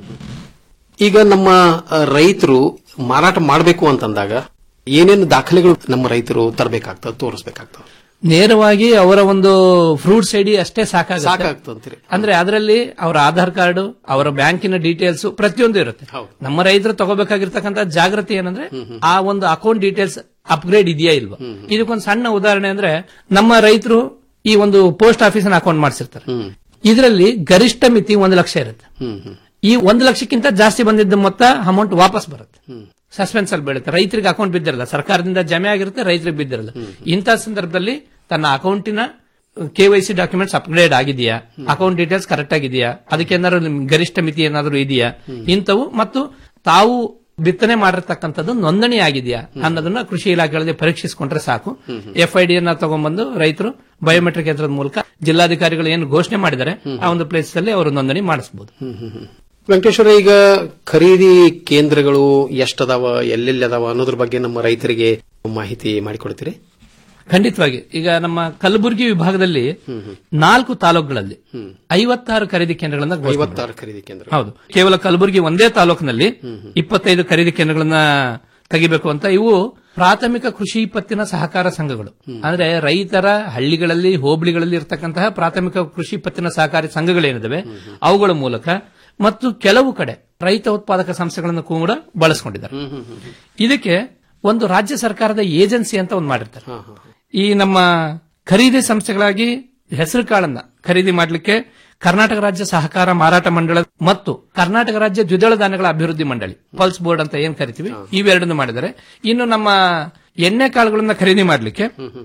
ಈಗ ನಮ್ಮ ಆ, ರೈತರು ಮಾರಾಟ ಮಾಡಬೇಕು ಅಂತಂದಾಗ ಏನೇನು ದಾಖಲೆಗಳು ನಮ್ಮ ರೈತರು ತರಬೇಕಾಗ್ತದೆ ತೋರಿಸಬೇಕಾಗ್ತದೆ ನೇರವಾಗಿ ಅವರ ಒಂದು ಫ್ರೂಟ್ಸ್ ಐಡಿ ಅಷ್ಟೇ ಸಾಕಾಗುತ್ತೆ ಸಾಕಾಗ್ತಂತೀರಿ ಅಂದ್ರೆ ಅದರಲ್ಲಿ ಅವರ ಆಧಾರ್ ಕಾರ್ಡ್ ಅವರ ಬ್ಯಾಂಕಿನ ಡೀಟೇಲ್ಸ್ ಪ್ರತಿಯೊಂದು ಇರುತ್ತೆ ನಮ್ಮ ರೈತರು ತಗೋಬೇಕಾಗಿರ್ತಕ್ಕಂಥ ಜಾಗೃತಿ ಏನಂದ್ರೆ ಆ ಒಂದು ಅಕೌಂಟ್ ಡೀಟೇಲ್ಸ್ ಅಪ್ಗ್ರೇಡ್ ಇದೆಯಾ ಇಲ್ವಾ ಇದಕ್ಕೊಂದು ಸಣ್ಣ ಉದಾಹರಣೆ ಅಂದ್ರೆ ನಮ್ಮ ರೈತರು ಈ ಒಂದು ಪೋಸ್ಟ್ ಆಫೀಸಿನ ಅಕೌಂಟ್ ಮಾಡಿಸಿರ್ತಾರೆ ಇದರಲ್ಲಿ ಗರಿಷ್ಠ ಮಿತಿ ಒಂದು ಲಕ್ಷ ಇರುತ್ತೆ ಈ ಒಂದು ಲಕ್ಷಕ್ಕಿಂತ ಜಾಸ್ತಿ ಬಂದಿದ್ದ ಮೊತ್ತ ಅಮೌಂಟ್ ವಾಪಸ್ ಬರುತ್ತೆ ಸಸ್ಪೆನ್ಸ್ ಅಲ್ಲಿ ಬೀಳುತ್ತೆ ರೈತರಿಗೆ ಅಕೌಂಟ್ ಬಿದ್ದಿರಲ್ಲ ಸರ್ಕಾರದಿಂದ ಜಮೆ ಆಗಿರುತ್ತೆ ರೈತರಿಗೆ ಬಿದ್ದಿರಲ್ಲ ಇಂಥ ಸಂದರ್ಭದಲ್ಲಿ ತನ್ನ ಅಕೌಂಟಿನ ಕೆವೈಸಿ ಡಾಕ್ಯುಮೆಂಟ್ಸ್ ಅಪ್ಗ್ರೇಡ್ ಆಗಿದೆಯಾ ಅಕೌಂಟ್ ಡೀಟೇಲ್ಸ್ ಕರೆಕ್ಟ್ ಆಗಿದೆಯಾ ಅದಕ್ಕೆ ಏನಾದ್ರು ನಿಮ್ ಗರಿಷ್ಠ ಮಿತಿ ಏನಾದ್ರು ಇದೆಯಾ ಇಂಥವು ಮತ್ತು ತಾವು ಬಿತ್ತನೆ ಮಾಡಿರ್ತಕ್ಕಂಥದ್ದು ನೋಂದಣಿ ಆಗಿದೆಯಾ ಅನ್ನೋದನ್ನ ಕೃಷಿ ಇಲಾಖೆಗಳಲ್ಲಿ ಪರೀಕ್ಷಿಸಿಕೊಂಡ್ರೆ ಸಾಕು ಎಫ್ಐಡಿ ಅನ್ನ ತಗೊಂಡ್ಬಂದು ರೈತರು ಬಯೋಮೆಟ್ರಿಕ್ ಯಂತ್ರದ ಮೂಲಕ ಜಿಲ್ಲಾಧಿಕಾರಿಗಳು ಏನು ಘೋಷಣೆ ಮಾಡಿದ್ದಾರೆ ಆ ಒಂದು ಪ್ಲೇಸ್ ಅಲ್ಲಿ ಅವರು ನೋಂದಣಿ ಮಾಡಿಸಬಹುದು ವೆಂಕಟೇಶ್ವರ ಈಗ ಖರೀದಿ ಕೇಂದ್ರಗಳು ಎಷ್ಟದಾವ ಎಲ್ಲೆಲ್ಲಿ ಅದಾವ ಅನ್ನೋದ್ರ ಬಗ್ಗೆ ನಮ್ಮ ರೈತರಿಗೆ ಮಾಹಿತಿ ಮಾಡಿಕೊಡ್ತೀರಿ ಖಂಡಿತವಾಗಿ ಈಗ ನಮ್ಮ ಕಲಬುರಗಿ ವಿಭಾಗದಲ್ಲಿ ನಾಲ್ಕು ತಾಲೂಕುಗಳಲ್ಲಿ ಐವತ್ತಾರು ಖರೀದಿ ಕೇಂದ್ರಗಳನ್ನ ಘೋಷಣೆ ಮಾಡಿದ್ದಾರೆ. ಐವತ್ತಾರು ಖರೀದಿ ಕೇಂದ್ರ ಹೌದು ಕೇವಲ ಕಲಬುರಗಿ ಒಂದೇ ತಾಲೂಕಿನಲ್ಲಿ ಇಪ್ಪತ್ತೈದು ಖರೀದಿ ಕೇಂದ್ರಗಳನ್ನ ತೆಗಿಬೇಕು ಅಂತ ಇವು ಪ್ರಾಥಮಿಕ ಕೃಷಿ ಪತ್ತಿನ ಸಹಕಾರ ಸಂಘಗಳು ಅಂದ್ರೆ ರೈತರ ಹಳ್ಳಿಗಳಲ್ಲಿ ಹೋಬಳಿಗಳಲ್ಲಿ ಇರತಕ್ಕಂತಹ ಪ್ರಾಥಮಿಕ ಕೃಷಿ ಪತ್ತಿನ ಸಹಕಾರಿ ಸಂಘಗಳೇನಿದಾವೆ ಅವುಗಳ ಮೂಲಕ ಮತ್ತು ಕೆಲವು ಕಡೆ ರೈತ ಉತ್ಪಾದಕ ಸಂಸ್ಥೆಗಳನ್ನು ಕೂಡ ಬಳಸಿಕೊಂಡಿದ್ದಾರೆ ಇದಕ್ಕೆ ಒಂದು ರಾಜ್ಯ ಸರ್ಕಾರದ ಏಜೆನ್ಸಿ ಅಂತ ಒಂದು ಮಾಡಿರ್ತಾರೆ ಈ ನಮ್ಮ ಖರೀದಿ ಸಂಸ್ಥೆಗಳಾಗಿ ಹೆಸರು ಕಾಳನ್ನ ಖರೀದಿ ಮಾಡಲಿಕ್ಕೆ ಕರ್ನಾಟಕ ರಾಜ್ಯ ಸಹಕಾರ ಮಾರಾಟ ಮಂಡಳ ಮತ್ತು ಕರ್ನಾಟಕ ರಾಜ್ಯ ದ್ವಿದಳ ಧಾನ್ಯಗಳ ಅಭಿವೃದ್ಧಿ ಮಂಡಳಿ ಪಲ್ಸ್ ಬೋರ್ಡ್ ಅಂತ ಏನ್ ಕರಿತೀವಿ ಇವೆರಡನ್ನು ಮಾಡಿದ್ದಾರೆ ಇನ್ನು ನಮ್ಮ ಎಣ್ಣೆ ಕಾಳುಗಳನ್ನ ಖರೀದಿ ಮಾಡಲಿಕ್ಕೆ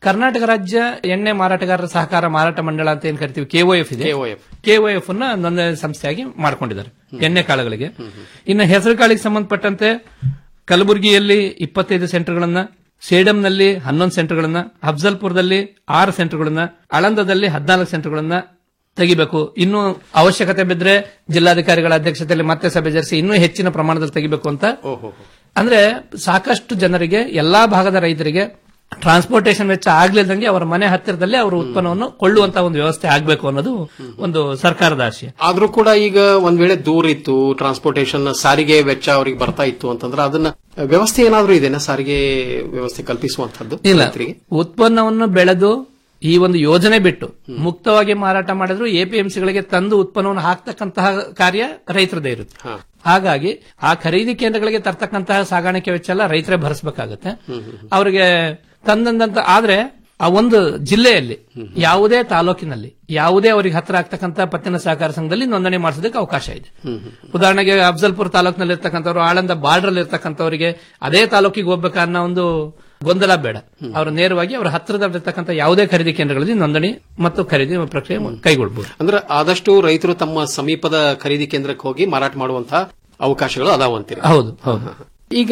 ಕರ್ನಾಟಕ ರಾಜ್ಯ ಎಣ್ಣೆ ಮಾರಾಟಗಾರರ ಸಹಕಾರ ಮಾರಾಟ ಮಂಡಳ ಅಂತ ಏನ್ ಕರಿತೀವಿ ಕೆಒಎಫ್ ಇದೆ ಕೆಒಎಫ್ ಅನ್ನ ನೋಂದಣಿ ಸಂಸ್ಥೆಯಾಗಿ ಮಾಡ್ಕೊಂಡಿದ್ದಾರೆ ಎಣ್ಣೆ ಕಾಳುಗಳಿಗೆ ಇನ್ನು ಹೆಸರು ಕಾಳಿಗೆ ಸಂಬಂಧಪಟ್ಟಂತೆ ಕಲಬುರಗಿಯಲ್ಲಿ ಇಪ್ಪತ್ತೈದು ಸೆಂಟರ್ಗಳನ್ನ ಸೇಡಂನಲ್ಲಿ ಹನ್ನೊಂದು ಸೆಂಟರ್ಗಳನ್ನ ಅಫ್ಜಲ್ಪುರದಲ್ಲಿ ಆರು ಸೆಂಟರ್ಗಳನ್ನ ಆಳಂದದಲ್ಲಿ ಹದಿನಾಲ್ಕು ಸೆಂಟರ್ಗಳನ್ನ ತೆಗಿಬೇಕು ಇನ್ನೂ ಅವಶ್ಯಕತೆ ಬಿದ್ರೆ ಜಿಲ್ಲಾಧಿಕಾರಿಗಳ ಅಧ್ಯಕ್ಷತೆಯಲ್ಲಿ ಮತ್ತೆ ಸಭೆ ಸೇರಿಸಿ ಇನ್ನೂ ಹೆಚ್ಚಿನ ಪ್ರಮಾಣದಲ್ಲಿ ತೆಗಿಬೇಕು ಅಂತ ಅಂದ್ರೆ ಸಾಕಷ್ಟು ಜನರಿಗೆ ಎಲ್ಲಾ ಭಾಗದ ರೈತರಿಗೆ ಟ್ರಾನ್ಸ್ಪೋರ್ಟೇಷನ್ ವೆಚ್ಚ ಆಗ್ಲಿಲ್ದಂಗೆ ಅವರ ಮನೆ ಹತ್ತಿರದಲ್ಲೇ ಅವರ ಉತ್ಪನ್ನವನ್ನು ಕೊಳ್ಳುವಂತ ಒಂದು ವ್ಯವಸ್ಥೆ ಆಗಬೇಕು ಅನ್ನೋದು ಒಂದು ಸರ್ಕಾರದ ಆಶಯ ಆದ್ರೂ ಕೂಡ ಈಗ ಒಂದ್ ವೇಳೆ ದೂರ ಇತ್ತು ಟ್ರಾನ್ಸ್ಪೋರ್ಟೇಷನ್ ಸಾರಿಗೆ ವೆಚ್ಚ ಅವರಿಗೆ ಬರ್ತಾ ಇತ್ತು ಅಂತಂದ್ರೆ ಅದನ್ನ ವ್ಯವಸ್ಥೆ ಏನಾದ್ರೂ ಇದೆನಾ ಸಾರಿಗೆ ವ್ಯವಸ್ಥೆ ಕಲ್ಪಿಸುವಂತದ್ದು ಇಲ್ಲ ರೈತರಿಗೆ ಉತ್ಪನ್ನವನ್ನು ಬೆಳೆದು ಈ ಒಂದು ಯೋಜನೆ ಬಿಟ್ಟು ಮುಕ್ತವಾಗಿ ಮಾರಾಟ ಮಾಡಿದ್ರು ಎಪಿಎಂಸಿಗಳಿಗೆ ತಂದು ಉತ್ಪನ್ನವನ್ನು ಹಾಕ್ತಕ್ಕಂತಹ ಕಾರ್ಯ ರೈತರದೇ ಇರುತ್ತೆ ಹಾಗಾಗಿ ಆ ಖರೀದಿ ಕೇಂದ್ರಗಳಿಗೆ ತರ್ತಕ್ಕಂತಹ ಸಾಗಾಣಿಕೆ ವೆಚ್ಚ ಎಲ್ಲ ರೈತರೇ ಭರಿಸಬೇಕಾಗುತ್ತೆ ಅವರಿಗೆ ತಂದಂತ ಆದ್ರೆ ಆ ಒಂದು ಜಿಲ್ಲೆಯಲ್ಲಿ ಯಾವುದೇ ತಾಲೂಕಿನಲ್ಲಿ ಯಾವುದೇ ಅವರಿಗೆ ಹತ್ರ ಆಗ್ತಕ್ಕಂಥ ಪತ್ತಿನ ಸಹಕಾರ ಸಂಘದಲ್ಲಿ ನೋಂದಣಿ ಮಾಡಿಸೋದಕ್ಕೆ ಅವಕಾಶ ಇದೆ ಉದಾಹರಣೆಗೆ ಅಫ್ಜಲ್ಪುರ್ ತಾಲೂಕಿನಲ್ಲಿ ಇರ್ತಕ್ಕಂಥವ್ರು ಆಳಂದ ಬಾರ್ಡರ್ ಇರ್ತಕ್ಕಂಥವರಿಗೆ ಅದೇ ತಾಲೂಕಿಗೆ ಹೋಗ್ಬೇಕನ್ನೋ ಒಂದು ಗೊಂದಲ ಬೇಡ ಅವರು ನೇರವಾಗಿ ಅವರ ಹತ್ತಿರದಲ್ಲಿರ್ತಕ್ಕಂಥ ಯಾವುದೇ ಖರೀದಿ ಕೇಂದ್ರಗಳಲ್ಲಿ ನೋಂದಣಿ ಮತ್ತು ಖರೀದಿ ಪ್ರಕ್ರಿಯೆ ಕೈಗೊಳ್ಳಬಹುದು ಅಂದ್ರೆ ಆದಷ್ಟು ರೈತರು ತಮ್ಮ ಸಮೀಪದ ಖರೀದಿ ಕೇಂದ್ರಕ್ಕೆ ಹೋಗಿ ಮಾರಾಟ ಮಾಡುವಂತಹ ಅವಕಾಶಗಳು ಅದಾವಂತೀರಿ ಹೌದು ಹೌದು ಈಗ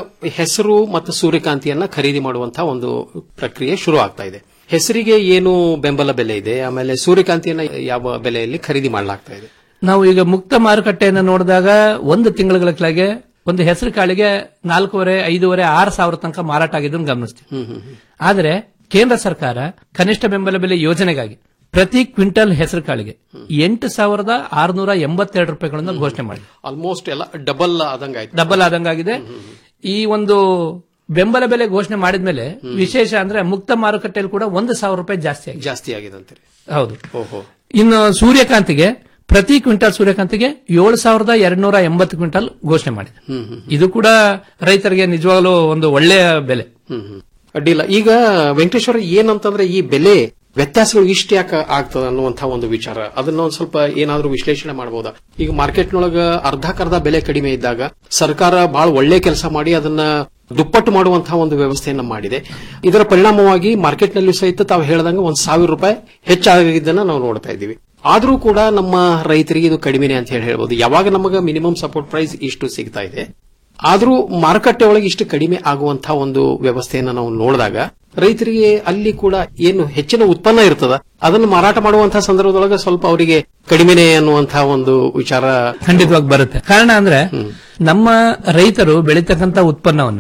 ಹೆಸರು ಮತ್ತು ಸೂರ್ಯಕಾಂತಿಯನ್ನ ಖರೀದಿ ಮಾಡುವಂತಹ ಒಂದು ಪ್ರಕ್ರಿಯೆ ಶುರು ಆಗ್ತಾ ಇದೆ ಹೆಸರಿಗೆ ಏನು ಬೆಂಬಲ ಬೆಲೆ ಇದೆ ಆಮೇಲೆ ಸೂರ್ಯಕಾಂತಿಯನ್ನ ಯಾವ ಬೆಲೆಯಲ್ಲಿ ಖರೀದಿ ಮಾಡಲಾಗ್ತಾ ಇದೆ ನಾವು ಈಗ ಮುಕ್ತ ಮಾರುಕಟ್ಟೆಯನ್ನು ನೋಡಿದಾಗ ಒಂದು ತಿಂಗಳ ಕೆಳಗೆ ಒಂದು ಹೆಸರು ಕಾಳಿಗೆ ನಾಲ್ಕೂವರೆ ಐದೂವರೆ ಆರು ಸಾವಿರ ತನಕ ಮಾರಾಟ ಆಗಿದ್ದನ್ನು ಗಮನಿಸ್ತೀವಿ ಆದರೆ ಕೇಂದ್ರ ಸರ್ಕಾರ ಕನಿಷ್ಠ ಬೆಂಬಲ ಬೆಲೆ ಯೋಜನೆಗಾಗಿ ಪ್ರತಿ ಕ್ವಿಂಟಲ್ ಹೆಸರು ಕಾಳಿಗೆ ಎಂಟು ಸಾವಿರದ ಆರುನೂರ ಎಂಬತ್ತೆರಡು ರೂಪಾಯಿಗಳನ್ನು ಘೋಷಣೆ ಮಾಡಿದೆ ಆಲ್ಮೋಸ್ಟ್ ಎಲ್ಲ ಡಬಲ್ ಆದಂಗಾಯ್ತು ಡಬಲ್ ಆದಂಗಾಗಿದೆ ಈ ಒಂದು ಬೆಂಬಲ ಬೆಲೆ ಘೋಷಣೆ ಮಾಡಿದ್ಮೇಲೆ ವಿಶೇಷ ಅಂದ್ರೆ ಮುಕ್ತ ಮಾರುಕಟ್ಟೆಯಲ್ಲಿ ಕೂಡ ಒಂದು ಸಾವಿರ ರೂಪಾಯಿ ಜಾಸ್ತಿ ಆಗಿದೆ ಜಾಸ್ತಿ ಆಗಿದೆ ಅಂತೀರಿ ಹೌದು ಓಹೋ ಇನ್ನು ಸೂರ್ಯಕಾಂತಿಗೆ ಪ್ರತಿ ಕ್ವಿಂಟಲ್ ಸೂರ್ಯಕಾಂತಿಗೆ ಏಳು ಸಾವಿರದ ಎರಡ್ನೂರ ಎಂಬತ್ತು ಕ್ವಿಂಟಲ್ ಘೋಷಣೆ ಮಾಡಿದೆ ಇದು ಕೂಡ ರೈತರಿಗೆ ನಿಜವಾಗ್ಲೂ ಒಂದು ಒಳ್ಳೆಯ ಬೆಲೆ ಹ್ಮ್ ಹ್ಮ್. ಅಡ್ಡಿಲ್ಲ ಈಗ ವೆಂಕಟೇಶ್ವರ ಏನಂತಂದ್ರೆ ಈ ಬೆಲೆ ವ್ಯತ್ಯಾಸಗಳು ಇಷ್ಟ ಯಾಕೆ ಆಗ್ತದ ಅನ್ನುವಂತಹ ಒಂದು ವಿಚಾರ ಅದನ್ನ ಒಂದ್ ಸ್ವಲ್ಪ ಏನಾದ್ರೂ ವಿಶ್ಲೇಷಣೆ ಮಾಡಬಹುದಾ ಈಗ ಮಾರ್ಕೆಟ್ನೊಳಗ ಅರ್ಧಕ್ಕರ್ಧ ಬೆಲೆ ಕಡಿಮೆ ಇದ್ದಾಗ ಸರ್ಕಾರ ಬಹಳ ಒಳ್ಳೆ ಕೆಲಸ ಮಾಡಿ ಅದನ್ನ ದುಪ್ಪಟ್ಟು ಮಾಡುವಂತಹ ಒಂದು ವ್ಯವಸ್ಥೆಯನ್ನ ಮಾಡಿದೆ ಇದರ ಪರಿಣಾಮವಾಗಿ ಮಾರ್ಕೆಟ್ನಲ್ಲಿ ಸಹಿತ ತಾವು ಹೇಳ್ದಂಗೆ ಒಂದ್ ಸಾವಿರ ರೂಪಾಯಿ ಹೆಚ್ಚಾಗಿದ್ದನ್ನ ನಾವು ನೋಡ್ತಾ ಇದ್ದೀವಿ ಆದ್ರೂ ಕೂಡ ನಮ್ಮ ರೈತರಿಗೆ ಇದು ಕಡಿಮೆನೆ ಅಂತ ಹೇಳಿ ಹೇಳ್ಬೋದು ಯಾವಾಗ ನಮಗ ಮಿನಿಮಮ್ ಸಪೋರ್ಟ್ ಪ್ರೈಸ್ ಇಷ್ಟು ಸಿಗ್ತಾ ಇದೆ ಆದ್ರೂ ಮಾರುಕಟ್ಟೆ ಒಳಗೆ ಇಷ್ಟು ಕಡಿಮೆ ಆಗುವಂತಹ ಒಂದು ವ್ಯವಸ್ಥೆಯನ್ನ ನಾವು ನೋಡಿದಾಗ ರೈತರಿಗೆ ಅಲ್ಲಿ ಕೂಡ ಏನು ಹೆಚ್ಚಿನ ಉತ್ಪನ್ನ ಇರ್ತದ ಅದನ್ನು ಮಾರಾಟ ಮಾಡುವಂತಹ ಸಂದರ್ಭದೊಳಗೆ ಸ್ವಲ್ಪ ಅವರಿಗೆ ಕಡಿಮೆನೆ ಅನ್ನುವಂತಹ ಒಂದು ವಿಚಾರ ಖಂಡಿತವಾಗಿ ಬರುತ್ತೆ ಕಾರಣ ಅಂದ್ರೆ ನಮ್ಮ ರೈತರು ಬೆಳೀತಕ್ಕಂತ ಉತ್ಪನ್ನವನ್ನ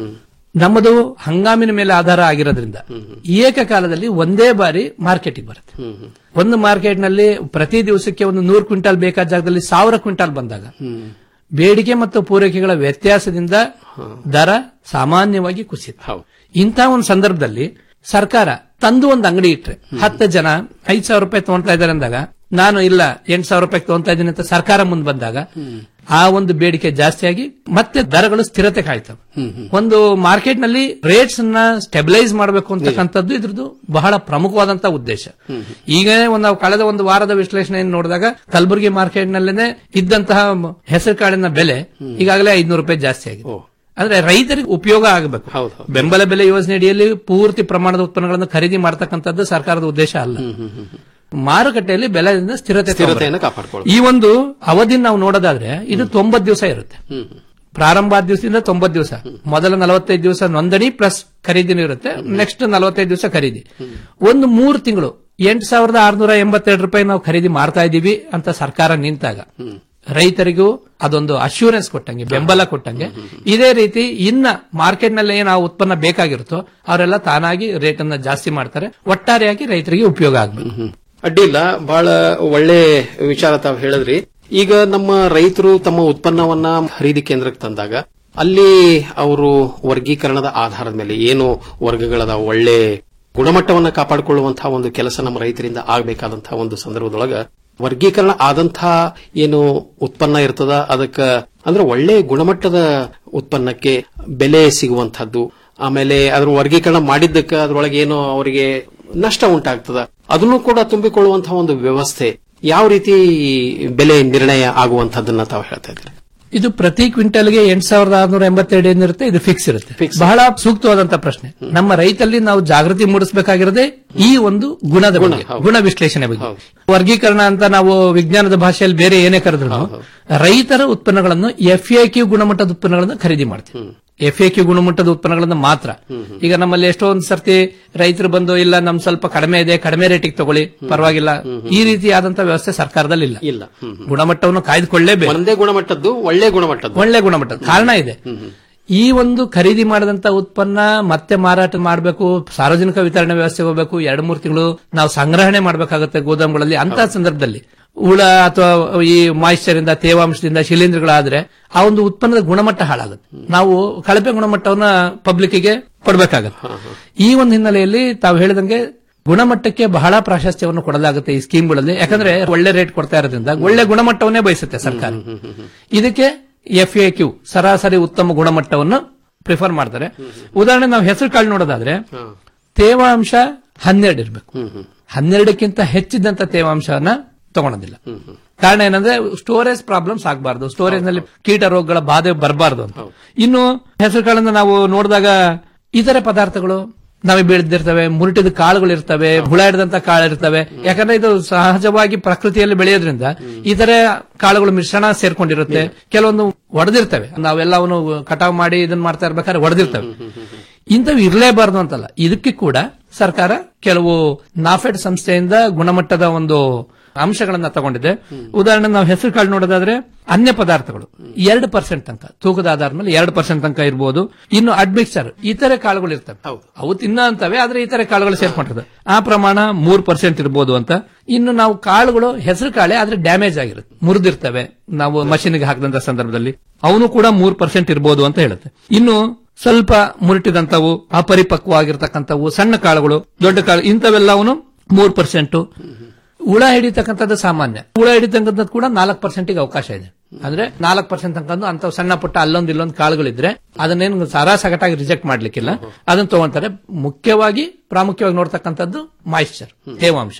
ನಮ್ಮದು ಹಂಗಾಮಿನ ಮೇಲೆ ಆಧಾರ ಆಗಿರೋದ್ರಿಂದ ಏಕಕಾಲದಲ್ಲಿ ಒಂದೇ ಬಾರಿ ಮಾರ್ಕೆಟಿಗೆ ಬರುತ್ತೆ ಒಂದು ಮಾರ್ಕೆಟ್ ನಲ್ಲಿ ಪ್ರತಿ ದಿವಸಕ್ಕೆ ಒಂದು ನೂರು ಕ್ವಿಂಟಾಲ್ ಬೇಕಾದ ಜಾಗದಲ್ಲಿ ಸಾವಿರ ಕ್ವಿಂಟಾಲ್ ಬಂದಾಗ ಬೇಡಿಕೆ ಮತ್ತು ಪೂರೈಕೆಗಳ ವ್ಯತ್ಯಾಸದಿಂದ ದರ ಸಾಮಾನ್ಯವಾಗಿ ಕುಸಿತ ಇಂಥ ಒಂದು ಸಂದರ್ಭದಲ್ಲಿ ಸರ್ಕಾರ ತಂದು ಒಂದು ಅಂಗಡಿ ಇಟ್ರೆ ಹತ್ತು ಜನ ಐದ್ ಸಾವಿರ ರೂಪಾಯಿ ತಗೊಂತಾ ಇದ್ದಾರೆ ಅಂದಾಗ ನಾನು ಇಲ್ಲ ಎಂಟು ಸಾವಿರ ರೂಪಾಯಿ ತಗೊಂತಾ ಇದ್ದೀನಿ ಅಂತ ಸರ್ಕಾರ ಮುಂದೆ ಬಂದಾಗ ಆ ಒಂದು ಬೇಡಿಕೆ ಜಾಸ್ತಿಯಾಗಿ ಮತ್ತೆ ದರಗಳು ಸ್ಥಿರತೆ ಕಾಯ್ತವೆ ಒಂದು ಮಾರ್ಕೆಟ್ ನಲ್ಲಿ ರೇಟ್ಸ್ ನ ಸ್ಟೆಬಿಲೈಸ್ ಮಾಡಬೇಕು ಅಂತಕ್ಕಂಥದ್ದು ಇದ್ರದ್ದು ಬಹಳ ಪ್ರಮುಖವಾದಂತಹ ಉದ್ದೇಶ ಈಗ ಒಂದು ನಾವು ಕಳೆದ ಒಂದು ವಾರದ ವಿಶ್ಲೇಷಣೆಯನ್ನು ನೋಡಿದಾಗ ಕಲಬುರಗಿ ಮಾರ್ಕೆಟ್ ನಲ್ಲೇನೆ ಇದ್ದಂತಹ ಹೆಸರು ಕಾಳಿನ ಬೆಲೆ ಈಗಾಗಲೇ ಐದ್ನೂರು ರೂಪಾಯಿ ಜಾಸ್ತಿ ಆಗಿದೆ ಅಂದ್ರೆ ರೈತರಿಗೆ ಉಪಯೋಗ ಆಗಬೇಕು ಬೆಂಬಲ ಬೆಲೆ ಯೋಜನೆ ಅಡಿಯಲ್ಲಿ ಪೂರ್ತಿ ಪ್ರಮಾಣದ ಉತ್ಪನ್ನಗಳನ್ನು ಖರೀದಿ ಮಾಡತಕ್ಕಂಥದ್ದು ಸರ್ಕಾರದ ಉದ್ದೇಶ ಅಲ್ಲ ಮಾರುಕಟ್ಟೆಯಲ್ಲಿ ಬೆಲೆಯಿಂದ ಸ್ಥಿರತೆ ಸ್ಥಿರತೆಯನ್ನು ತಗೊಂಡ್ಬರ್ಬೇಕು. ಕಾಪಾಡ್ಕೊಳ್ಳಿ ಈ ಒಂದು ಅವಧಿ ನಾವು ನೋಡೋದಾದ್ರೆ ಇದು ತೊಂಬತ್ ದಿವಸ ಇರುತ್ತೆ ಪ್ರಾರಂಭ ಆದ ದಿವಸದಿಂದ ತೊಂಬತ್ ದಿವಸ ಮೊದಲ ನಲವತ್ತೈದು ದಿವಸ ನೋಂದಣಿ ಪ್ಲಸ್ ಖರೀದಿನೂ ಇರುತ್ತೆ ನೆಕ್ಸ್ಟ್ ನಲವತ್ತೈದು ದಿವಸ ಖರೀದಿ ಒಂದು ಮೂರು ತಿಂಗಳು ಎಂಟು ಸಾವಿರದ ಆರ್ನೂರ ಎಂಬತ್ತೆರಡು ರೂಪಾಯಿ ನಾವು ಖರೀದಿ ಮಾಡ್ತಾ ಇದ್ದೀವಿ ಅಂತ ಸರ್ಕಾರ ನಿಂತಾಗ ರೈತರಿಗೂ ಅದೊಂದು ಅಶ್ಯೂರೆನ್ಸ್ ಕೊಟ್ಟಂಗೆ ಬೆಂಬಲ ಕೊಟ್ಟಂಗೆ ಇದೇ ರೀತಿ ಇನ್ನ ಮಾರ್ಕೆಟ್ ನಲ್ಲಿ ಏನು ಆ ಉತ್ಪನ್ನ ಬೇಕಾಗಿರುತ್ತೋ ಅವರೆಲ್ಲ ತಾನಾಗಿ ರೇಟ್ ಅನ್ನ ಜಾಸ್ತಿ ಮಾಡ್ತಾರೆ ಒಟ್ಟಾರೆಯಾಗಿ ರೈತರಿಗೆ ಉಪಯೋಗ ಆಗಬೇಕು ಅಡ್ಡಿಲ್ಲ ಬಹಳ ಒಳ್ಳೆ ವಿಚಾರ ತಾವು ಹೇಳಿದ್ರಿ ಈಗ ನಮ್ಮ ರೈತರು ತಮ್ಮ ಉತ್ಪನ್ನವನ್ನ ಖರೀದಿ ಕೇಂದ್ರಕ್ಕೆ ತಂದಾಗ ಅಲ್ಲಿ ಅವರು ವರ್ಗೀಕರಣದ ಆಧಾರದ ಮೇಲೆ ಏನು ವರ್ಗಗಳದ ಒಳ್ಳೆ ಗುಣಮಟ್ಟವನ್ನ ಕಾಪಾಡಿಕೊಳ್ಳುವಂತಹ ಒಂದು ಕೆಲಸ ನಮ್ಮ ರೈತರಿಂದ ಆಗಬೇಕಾದಂತಹ ಒಂದು ಸಂದರ್ಭದೊಳಗ ವರ್ಗೀಕರಣ ಆದಂತಹ ಏನು ಉತ್ಪನ್ನ ಇರ್ತದ ಅದಕ್ಕ ಅಂದ್ರೆ ಒಳ್ಳೆ ಗುಣಮಟ್ಟದ ಉತ್ಪನ್ನಕ್ಕೆ ಬೆಲೆ ಸಿಗುವಂತಹದ್ದು ಆಮೇಲೆ ಅದ್ರ ವರ್ಗೀಕರಣ ಮಾಡಿದ್ದಕ್ಕೆ ಅದ್ರೊಳಗೆ ಏನು ಅವರಿಗೆ ನಷ್ಟ ಉಂಟಾಗ್ತದ ಅದನ್ನು ಕೂಡ ತುಂಬಿಕೊಳ್ಳುವಂತಹ ಒಂದು ವ್ಯವಸ್ಥೆ ಯಾವ ರೀತಿ ಬೆಲೆ ನಿರ್ಣಯ ಆಗುವಂತಹದ್ದನ್ನ ತಾವು ಹೇಳ್ತಾ ಇದ್ದೀರಿ ಇದು ಪ್ರತಿ ಕ್ವಿಂಟಲ್ಗೆ ಎಂಟ್ ಸಾವಿರದ ಆರ್ನೂರ ಎಂಬತ್ತೆರಡು ಏನಿರುತ್ತೆ ಇದು ಫಿಕ್ಸ್ ಇರುತ್ತೆ ಬಹಳ ಸೂಕ್ತವಾದಂತ ಪ್ರಶ್ನೆ ನಮ್ಮ ರೈತಲ್ಲಿ ನಾವು ಜಾಗೃತಿ ಮೂಡಿಸಬೇಕಾಗಿರೋದೇ ಈ ಒಂದು ಗುಣದ ಬಗ್ಗೆ ಗುಣ ವಿಶ್ಲೇಷಣೆ ಬಗ್ಗೆ ವರ್ಗೀಕರಣ ಅಂತ ನಾವು ವಿಜ್ಞಾನದ ಭಾಷೆಯಲ್ಲಿ ಬೇರೆ ಏನೇ ಕರೆದ್ರು ರೈತರ ಉತ್ಪನ್ನಗಳನ್ನು ಎಫ್ ಎ ಕ್ಯೂ ಗುಣಮಟ್ಟದ ಉತ್ಪನ್ನಗಳನ್ನು ಖರೀದಿ ಮಾಡ್ತೀವಿ ಎಫ್ ಎ ಕ್ಯೂ ಗುಣಮಟ್ಟದ ಉತ್ಪನ್ನಗಳನ್ನು ಮಾತ್ರ ಈಗ ನಮ್ಮಲ್ಲಿ ಎಷ್ಟೊಂದು ಸರ್ತಿ ರೈತರು ಬಂದು ಇಲ್ಲ ನಮ್ ಸ್ವಲ್ಪ ಕಡಿಮೆ ಇದೆ ಕಡಿಮೆ ರೇಟಿಗೆ ತಗೊಳ್ಳಿ ಪರವಾಗಿಲ್ಲ ಈ ರೀತಿಯಾದಂತ ವ್ಯವಸ್ಥೆ ಸರ್ಕಾರದಲ್ಲಿ ಇಲ್ಲ ಇಲ್ಲ ಹ್ಮ್, ಹ್ಮ್. ಗುಣಮಟ್ಟವನ್ನು ಕಾಯ್ದುಕೊಳ್ಳೇಬೇಕು ಒಂದೇ ಗುಣಮಟ್ಟದ್ದು ಒಳ್ಳೆ ಗುಣಮಟ್ಟದ್ದು ಒಳ್ಳೆ ಗುಣಮಟ್ಟದ ಕಾರಣ ಇದೆ ಈ ಒಂದು ಖರೀದಿ ಮಾಡಿದಂತ ಉತ್ಪನ್ನ ಮತ್ತೆ ಮಾರಾಟ ಮಾಡಬೇಕು ಸಾರ್ವಜನಿಕ ವಿತರಣೆ ವ್ಯವಸ್ಥೆ ಹೋಗಬೇಕು ಎರಡು ಮೂರು ತಿಂಗಳು ನಾವು ಸಂಗ್ರಹಣೆ ಮಾಡಬೇಕಾಗುತ್ತೆ ಗೋದಾಮುಗಳಲ್ಲಿ ಅಂತ ಸಂದರ್ಭದಲ್ಲಿ ಹುಳ ಅಥವಾ ಈ ಮಾಯಿಶ್ಚರ್ ಇಂದ ತೇವಾಂಶದಿಂದ ಶಿಲೀಂಧ್ರಗಳಾದ್ರೆ ಆ ಒಂದು ಉತ್ಪನ್ನದ ಗುಣಮಟ್ಟ ಹಾಳಾಗುತ್ತೆ ನಾವು ಕಳಪೆ ಗುಣಮಟ್ಟವನ್ನ ಪಬ್ಲಿಕ್ಗೆ ಕೊಡಬೇಕಾಗತ್ತೆ ಈ ಒಂದು ಹಿನ್ನೆಲೆಯಲ್ಲಿ ತಾವು ಹೇಳಿದಂಗೆ ಗುಣಮಟ್ಟಕ್ಕೆ ಬಹಳ ಪ್ರಾಶಸ್ತ್ಯವನ್ನು ಕೊಡಲಾಗುತ್ತೆ ಈ ಸ್ಕೀಮ್ಗಳಲ್ಲಿ ಯಾಕಂದ್ರೆ ಒಳ್ಳೆ ರೇಟ್ ಕೊಡ್ತಾ ಇರೋದ್ರಿಂದ ಒಳ್ಳೆ ಗುಣಮಟ್ಟವನ್ನೇ ಬಯಸುತ್ತೆ ಸರ್ಕಾರ ಇದಕ್ಕೆ ಎಫ್ ಎ ಕ್ಯೂ ಸರಾಸರಿ ಉತ್ತಮ ಗುಣಮಟ್ಟವನ್ನು ಪ್ರಿಫರ್ ಮಾಡ್ತಾರೆ ಉದಾಹರಣೆ ನಾವು ಹೆಸರು ಕಾಳು ನೋಡೋದಾದ್ರೆ ತೇವಾಂಶ ಹನ್ನೆರಡು ಇರಬೇಕು ಹನ್ನೆರಡಕ್ಕಿಂತ ಹೆಚ್ಚಿದ್ದಂತ ತೇವಾಂಶವನ್ನ ತಗೊಳೋದಿಲ್ಲ ಕಾರಣ ಏನಂದ್ರೆ ಸ್ಟೋರೇಜ್ ಪ್ರಾಬ್ಲಮ್ಸ್ ಆಗಬಾರ್ದು ಸ್ಟೋರೇಜ್ ನಲ್ಲಿ ಕೀಟ ರೋಗಗಳ ಬಾಧೆ ಬರಬಾರ್ದು ಅಂತ ಇನ್ನು ಹೆಸರು ಕಾಳನ್ನ ನಾವು ನೋಡಿದಾಗ ಇತರೆ ಪದಾರ್ಥಗಳು ನಾವೇ ಬೆಳೆದಿರ್ತವೆ ಮುರುಟಿದ ಕಾಳುಗಳು ಇರ್ತವೆ ಹುಳ ಹಿಡಿದಂತ ಕಾಳು ಇರ್ತವೆ ಯಾಕಂದ್ರೆ ಇದು ಸಹಜವಾಗಿ ಪ್ರಕೃತಿಯಲ್ಲಿ ಬೆಳೆಯೋದ್ರಿಂದ ಇತರೆ ಕಾಳುಗಳು ಮಿಶ್ರಣ ಸೇರ್ಕೊಂಡಿರುತ್ತೆ ಕೆಲವೊಂದು ಒಡೆದಿರ್ತವೆ ನಾವೆಲ್ಲವನ್ನು ಕಟಾವ್ ಮಾಡಿ ಇದನ್ನ ಮಾಡ್ತಾ ಇರ್ಬೇಕಾದ್ರೆ ಒಡೆದಿರ್ತವೆ ಇಂಥವು ಇರಲೇಬಾರದು ಅಂತಲ್ಲ ಇದಕ್ಕೆ ಕೂಡ ಸರ್ಕಾರ ಕೆಲವು ನಾಫೆಡ್ ಸಂಸ್ಥೆಯಿಂದ ಗುಣಮಟ್ಟದ ಒಂದು ಅಂಶಗಳನ್ನ ತಗೊಂಡಿದೆ ಉದಾಹರಣೆ ನಾವು ಹೆಸರು ಕಾಳು ನೋಡೋದಾದ್ರೆ ಅನ್ಯ ಪದಾರ್ಥಗಳು ಎರಡು ಪರ್ಸೆಂಟ್ ತನಕ ತೂಕದ ಆಧಾರದ ಮೇಲೆ ಎರಡು ಪರ್ಸೆಂಟ್ ತನಕ ಇರಬಹುದು ಇನ್ನು ಅಡ್ಮಿಕ್ಸರ್ ಇತರೆ ಕಾಳುಗಳು ಇರ್ತವೆ ಅವು ತಿನ್ನ ಅಂತವೆ ಆದ್ರೆ ಇತರೆ ಕಾಳುಗಳು ಸೇರ್ಕೊಂಡಿರ್ತವೆ ಆ ಪ್ರಮಾಣ ಮೂರ್ ಪರ್ಸೆಂಟ್ ಇರಬಹುದು ಅಂತ ಇನ್ನು ನಾವು ಕಾಳುಗಳು ಹೆಸರು ಕಾಳೆ ಆದ್ರೆ ಡ್ಯಾಮೇಜ್ ಆಗಿರುತ್ತೆ ಮುರಿದಿರ್ತವೆ ನಾವು ಮಷೀನ್ಗೆ ಹಾಕಿದಂತ ಸಂದರ್ಭದಲ್ಲಿ ಅವನು ಕೂಡ ಮೂರ್ ಪರ್ಸೆಂಟ್ ಇರಬಹುದು ಅಂತ ಹೇಳುತ್ತೆ ಇನ್ನು ಸ್ವಲ್ಪ ಮುರುಟಿದಂತವು ಅಪರಿಪಕ್ವವಾಗಿರ್ತಕ್ಕಂಥವು ಸಣ್ಣ ಕಾಳುಗಳು ದೊಡ್ಡ ಕಾಳು ಇಂಥವೆಲ್ಲವನು ಮೂರ್ ಪರ್ಸೆಂಟ್ ಹುಳ ಹಿಡಿತಕ್ಕಂಥದ್ದು ಸಾಮಾನ್ಯ ಹುಳ ಹಿಡಿತಕ್ಕಂಥದ್ದು ಕೂಡ ನಾಲ್ಕು ಪರ್ಸೆಂಟ್ಗೆ ಅವಕಾಶ ಇದೆ ಅಂದ್ರೆ ನಾಲ್ಕು ಪರ್ಸೆಂಟ್ ತನಕ ಅಂತ ಸಣ್ಣ ಪುಟ್ಟ ಅಲ್ಲೊಂದು ಇಲ್ಲೊಂದು ಕಾಳುಗಳಿದ್ರೆ ಅದನ್ನೇನು ಸಾರಾ ಸಗಟಾಗಿ ರಿಜೆಕ್ಟ್ ಮಾಡ್ಲಿಕ್ಕಿಲ್ಲ ಅದನ್ನ ತಗೊಂತಾರೆ ಮುಖ್ಯವಾಗಿ ಪ್ರಾಮುಖ್ಯವಾಗಿ ನೋಡ್ತಕ್ಕಂಥದ್ದು ಮಾಯಿಶ್ಚರ್ ತೇವಾಂಶ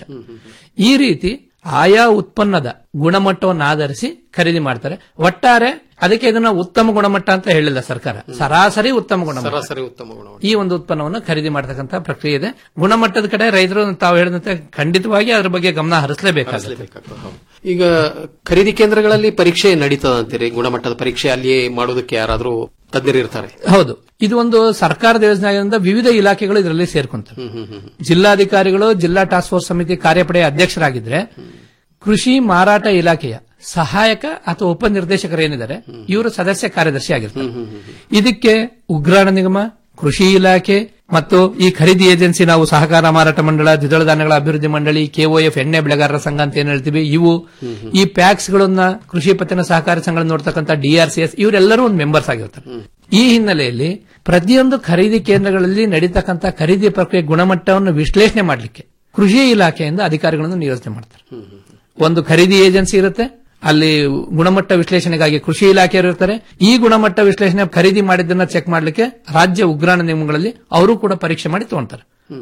ಈ ರೀತಿ ಆಯಾ ಉತ್ಪನ್ನದ ಗುಣಮಟ್ಟವನ್ನು ಆಧರಿಸಿ ಖರೀದಿ ಮಾಡ್ತಾರೆ ಒಟ್ಟಾರೆ ಅದಕ್ಕೆ ಇದನ್ನ ಉತ್ತಮ ಗುಣಮಟ್ಟ ಅಂತ ಹೇಳಿಲ್ಲ ಸರ್ಕಾರ ಸರಾಸರಿ ಉತ್ತಮ ಗುಣಮಟ್ಟ ಸರಾಸರಿ ಉತ್ತಮ ಗುಣಮಟ್ಟ ಈ ಒಂದು ಉತ್ಪನ್ನವನ್ನು ಖರೀದಿ ಮಾಡತಕ್ಕಂತ ಪ್ರಕ್ರಿಯೆ ಇದೆ ಗುಣಮಟ್ಟದ ಕಡೆ ರೈತರು ತಾವು ಹೇಳಿದಂತೆ ಖಂಡಿತವಾಗಿ ಅದರ ಬಗ್ಗೆ ಗಮನ ಹರಿಸಲೇಬೇಕಾಗುತ್ತೆ ಬೇಕಾಗ್ತದೆ, ಹೌದು. ಈಗ ಖರೀದಿ ಕೇಂದ್ರಗಳಲ್ಲಿ ಪರೀಕ್ಷೆ ನಡೀತದ ಅಂತೀರಿ ಗುಣಮಟ್ಟದ ಪರೀಕ್ಷೆ ಅಲ್ಲಿಯೇ ಮಾಡೋದಕ್ಕೆ ಯಾರಾದ್ರೂ ತಜ್ಞರು ಇರ್ತಾರೆ ಹೌದು ಇದು ಒಂದು ಸರ್ಕಾರದ ಯೋಜನೆಯಿಂದ ವಿವಿಧ ಇಲಾಖೆಗಳು ಇದರಲ್ಲಿ ಸೇರ್ಕೊಂತವೆ ಹ್ಮ್, ಹ್ಮ್, ಹ್ಮ್. ಜಿಲ್ಲಾಧಿಕಾರಿಗಳು ಜಿಲ್ಲಾ ಟಾಸ್ಕ್ ಫೋರ್ಸ್ ಸಮಿತಿ ಕಾರ್ಯಪಡೆಯ ಅಧ್ಯಕ್ಷರಾಗಿದ್ರೆ ಕೃಷಿ ಮಾರಾಟ ಇಲಾಖೆಯ ಸಹಾಯಕ ಅಥವಾ ಉಪನಿರ್ದೇಶಕರು ಏನಿದ್ದಾರೆ ಇವರು ಸದಸ್ಯ ಕಾರ್ಯದರ್ಶಿ ಆಗಿರ್ತಾರೆ ಇದಕ್ಕೆ ಉಗ್ರಾಣ ನಿಗಮ ಕೃಷಿ ಇಲಾಖೆ ಮತ್ತು ಈ ಖರೀದಿ ಏಜೆನ್ಸಿ ನಾವು ಸಹಕಾರ ಮಾರಾಟ ಮಂಡಳ ದ್ವಿದಳ ಧಾನ್ಯಗಳ ಅಭಿವೃದ್ಧಿ ಮಂಡಳಿ ಕೆಒಎಫ್ ಎಣ್ಣೆ ಬೆಳೆಗಾರರ ಸಂಘ ಅಂತ ಏನ್ ಹೇಳ್ತೀವಿ ಇವು ಈ ಪ್ಯಾಕ್ಸ್ ಗಳನ್ನ ಕೃಷಿ ಪತ್ತಿನ ಸಹಕಾರಿ ಸಂಘ ನೋಡ್ತಕ್ಕಂಥ ಡಿಆರ್ಸಿಎಸ್ ಇವರೆಲ್ಲರೂ ಒಂದು ಮೆಂಬರ್ಸ್ ಆಗಿರ್ತಾರೆ ಈ ಹಿನ್ನೆಲೆಯಲ್ಲಿ ಪ್ರತಿಯೊಂದು ಖರೀದಿ ಕೇಂದ್ರಗಳಲ್ಲಿ ನಡೀತಕ್ಕಂಥ ಖರೀದಿ ಪ್ರಕ್ರಿಯೆ ಗುಣಮಟ್ಟವನ್ನು ವಿಶ್ಲೇಷಣೆ ಮಾಡಲಿಕ್ಕೆ ಕೃಷಿ ಇಲಾಖೆಯಿಂದ ಅಧಿಕಾರಿಗಳನ್ನು ನಿಯೋಜನೆ ಮಾಡ್ತಾರೆ ಒಂದು ಖರೀದಿ ಏಜೆನ್ಸಿ ಇರುತ್ತೆ ಅಲ್ಲಿ ಗುಣಮಟ್ಟ ವಿಶ್ಲೇಷಣೆಗಾಗಿ ಕೃಷಿ ಇಲಾಖೆಯವರು ಇರ್ತಾರೆ ಈ ಗುಣಮಟ್ಟ ವಿಶ್ಲೇಷಣೆ ಖರೀದಿ ಮಾಡಿದ್ದನ್ನ ಚೆಕ್ ಮಾಡಲಿಕ್ಕೆ ರಾಜ್ಯ ಉಗ್ರಾಣ ನಿಯಮಗಳಲ್ಲಿ ಅವರು ಕೂಡ ಪರೀಕ್ಷೆ ಮಾಡಿ ತಗೊಂತಾರೆ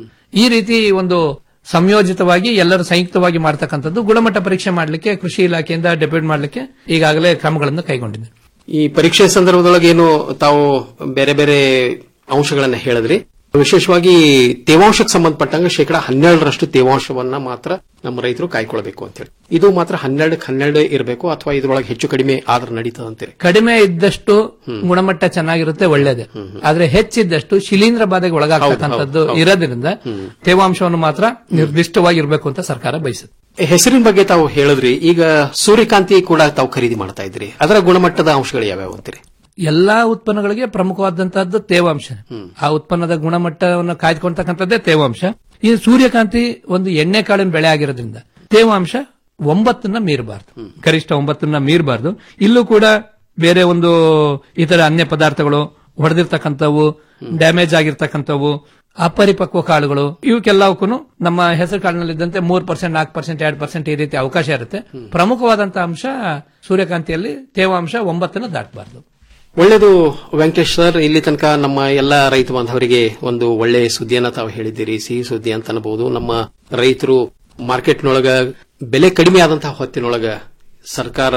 ಈ ರೀತಿ ಒಂದು ಸಂಯೋಜಿತವಾಗಿ ಎಲ್ಲರೂ ಸಂಯುಕ್ತವಾಗಿ ಮಾಡತಕ್ಕಂಥದ್ದು ಗುಣಮಟ್ಟ ಪರೀಕ್ಷೆ ಮಾಡಲಿಕ್ಕೆ ಕೃಷಿ ಇಲಾಖೆಯಿಂದ ಡೆಪ್ಯೂಟ್ ಮಾಡಲಿಕ್ಕೆ ಈಗಾಗಲೇ ಕ್ರಮಗಳನ್ನು ಕೈಗೊಂಡಿದೆ ಈ ಪರೀಕ್ಷೆ ಸಂದರ್ಭದೊಳಗೆ ಏನು ತಾವು ಬೇರೆ ಬೇರೆ ಅಂಶಗಳನ್ನ ಹೇಳಿದ್ರಿ ವಿಶೇಷವಾಗಿ ತೇವಾಂಶಕ್ಕೆ ಸಂಬಂಧಪಟ್ಟಂಗೆ ಶೇಕಡ ಹನ್ನೆರಡರಷ್ಟು ತೇವಾಂಶವನ್ನ ಮಾತ್ರ ನಮ್ಮ ರೈತರು ಕಾಯ್ಕೊಳ್ಬೇಕು ಅಂತ ಹೇಳಿ ಇದು ಮಾತ್ರ ಹನ್ನೆರಡಕ್ಕೆ ಹನ್ನೆರಡು ಇರಬೇಕು ಅಥವಾ ಇದರೊಳಗೆ ಹೆಚ್ಚು ಕಡಿಮೆ ಆದ್ರೆ ನಡೀತದ ಅಂತೀರಿ ಕಡಿಮೆ ಇದ್ದಷ್ಟು ಗುಣಮಟ್ಟ ಚೆನ್ನಾಗಿರುತ್ತೆ ಒಳ್ಳೇದೇ ಆದ್ರೆ ಹೆಚ್ಚಿದ್ದಷ್ಟು ಶಿಲೀಂಧ್ರ ಬಾಧೆಗೆ ಒಳಗಾಗ್ತಕ್ಕಂಥದ್ದು ಹೌದು, ಹೌದು. ಇರೋದ್ರಿಂದ ತೇವಾಂಶವನ್ನು ಮಾತ್ರ ನಿರ್ದಿಷ್ಟವಾಗಿರ್ಬೇಕು ಅಂತ ಸರ್ಕಾರ ಬಯಸುತ್ತೆ ಹೆಸರಿನ ಬಗ್ಗೆ ತಾವು ಹೇಳಿದ್ರಿ ಈಗ ಸೂರ್ಯಕಾಂತಿ ಕೂಡ ತಾವು ಖರೀದಿ ಮಾಡ್ತಾ ಇದ್ರಿ ಅದರ ಗುಣಮಟ್ಟದ ಅಂಶಗಳು ಯಾವ್ಯಾವ ಅಂತೀರಿ ಎಲ್ಲಾ ಉತ್ಪನ್ನಗಳಿಗೆ ಪ್ರಮುಖವಾದಂತಹದ್ದು ತೇವಾಂಶ ಆ ಉತ್ಪನ್ನದ ಗುಣಮಟ್ಟವನ್ನು ಕಾಯ್ದುಕೊಳ್ತಕ್ಕಂಥದ್ದೇ ತೇವಾಂಶ ಈ ಸೂರ್ಯಕಾಂತಿ ಒಂದು ಎಣ್ಣೆ ಕಾಳಿನ ಬೆಳೆ ಆಗಿರೋದ್ರಿಂದ ತೇವಾಂಶ ಒಂಬತ್ತನ್ನ ಮೀರಬಾರ್ದು ಗರಿಷ್ಠ ಒಂಬತ್ತನ್ನ ಮೀರಬಾರ್ದು ಇಲ್ಲೂ ಕೂಡ ಬೇರೆ ಒಂದು ಇತರ ಅನ್ಯ ಪದಾರ್ಥಗಳು ಹೊಡೆದಿರ್ತಕ್ಕಂಥವು ಡ್ಯಾಮೇಜ್ ಆಗಿರ್ತಕ್ಕಂಥವು ಅಪರಿಪಕ್ವ ಕಾಳುಗಳು ಇವಕ್ಕೆಲ್ಲವಕ್ಕೂ ನಮ್ಮ ಹೆಸರು ಕಾಳಿನಲ್ಲಿದ್ದಂತೆ ಮೂರ್ ಪರ್ಸೆಂಟ್ ನಾಲ್ಕು ಪರ್ಸೆಂಟ್ ಎರಡು ಪರ್ಸೆಂಟ್ ಈ ರೀತಿ ಅವಕಾಶ ಇರುತ್ತೆ ಪ್ರಮುಖವಾದಂತಹ ಅಂಶ ಸೂರ್ಯಕಾಂತಿಯಲ್ಲಿ ತೇವಾಂಶ ಒಂಬತ್ತನ್ನು ದಾಟಬಾರ್ದು ಒಳ್ಳೆಯದು ವೆಂಕಟೇಶ್ ಸರ್ ಇಲ್ಲಿ ತನಕ ನಮ್ಮ ಎಲ್ಲ ರೈತ ಬಾಂಧವರಿಗೆ ಒಂದು ಒಳ್ಳೆ ಸುದ್ದಿಯನ್ನ ತಾವು ಹೇಳಿದ್ದೀರಿ ಸಿಹಿ ಸುದ್ದಿ ಅಂತ ಅನ್ಬಹುದು ನಮ್ಮ ರೈತರು ಮಾರ್ಕೆಟ್ನೊಳಗ ಬೆಲೆ ಕಡಿಮೆ ಆದಂತಹ ಹೊತ್ತಿನೊಳಗ ಸರ್ಕಾರ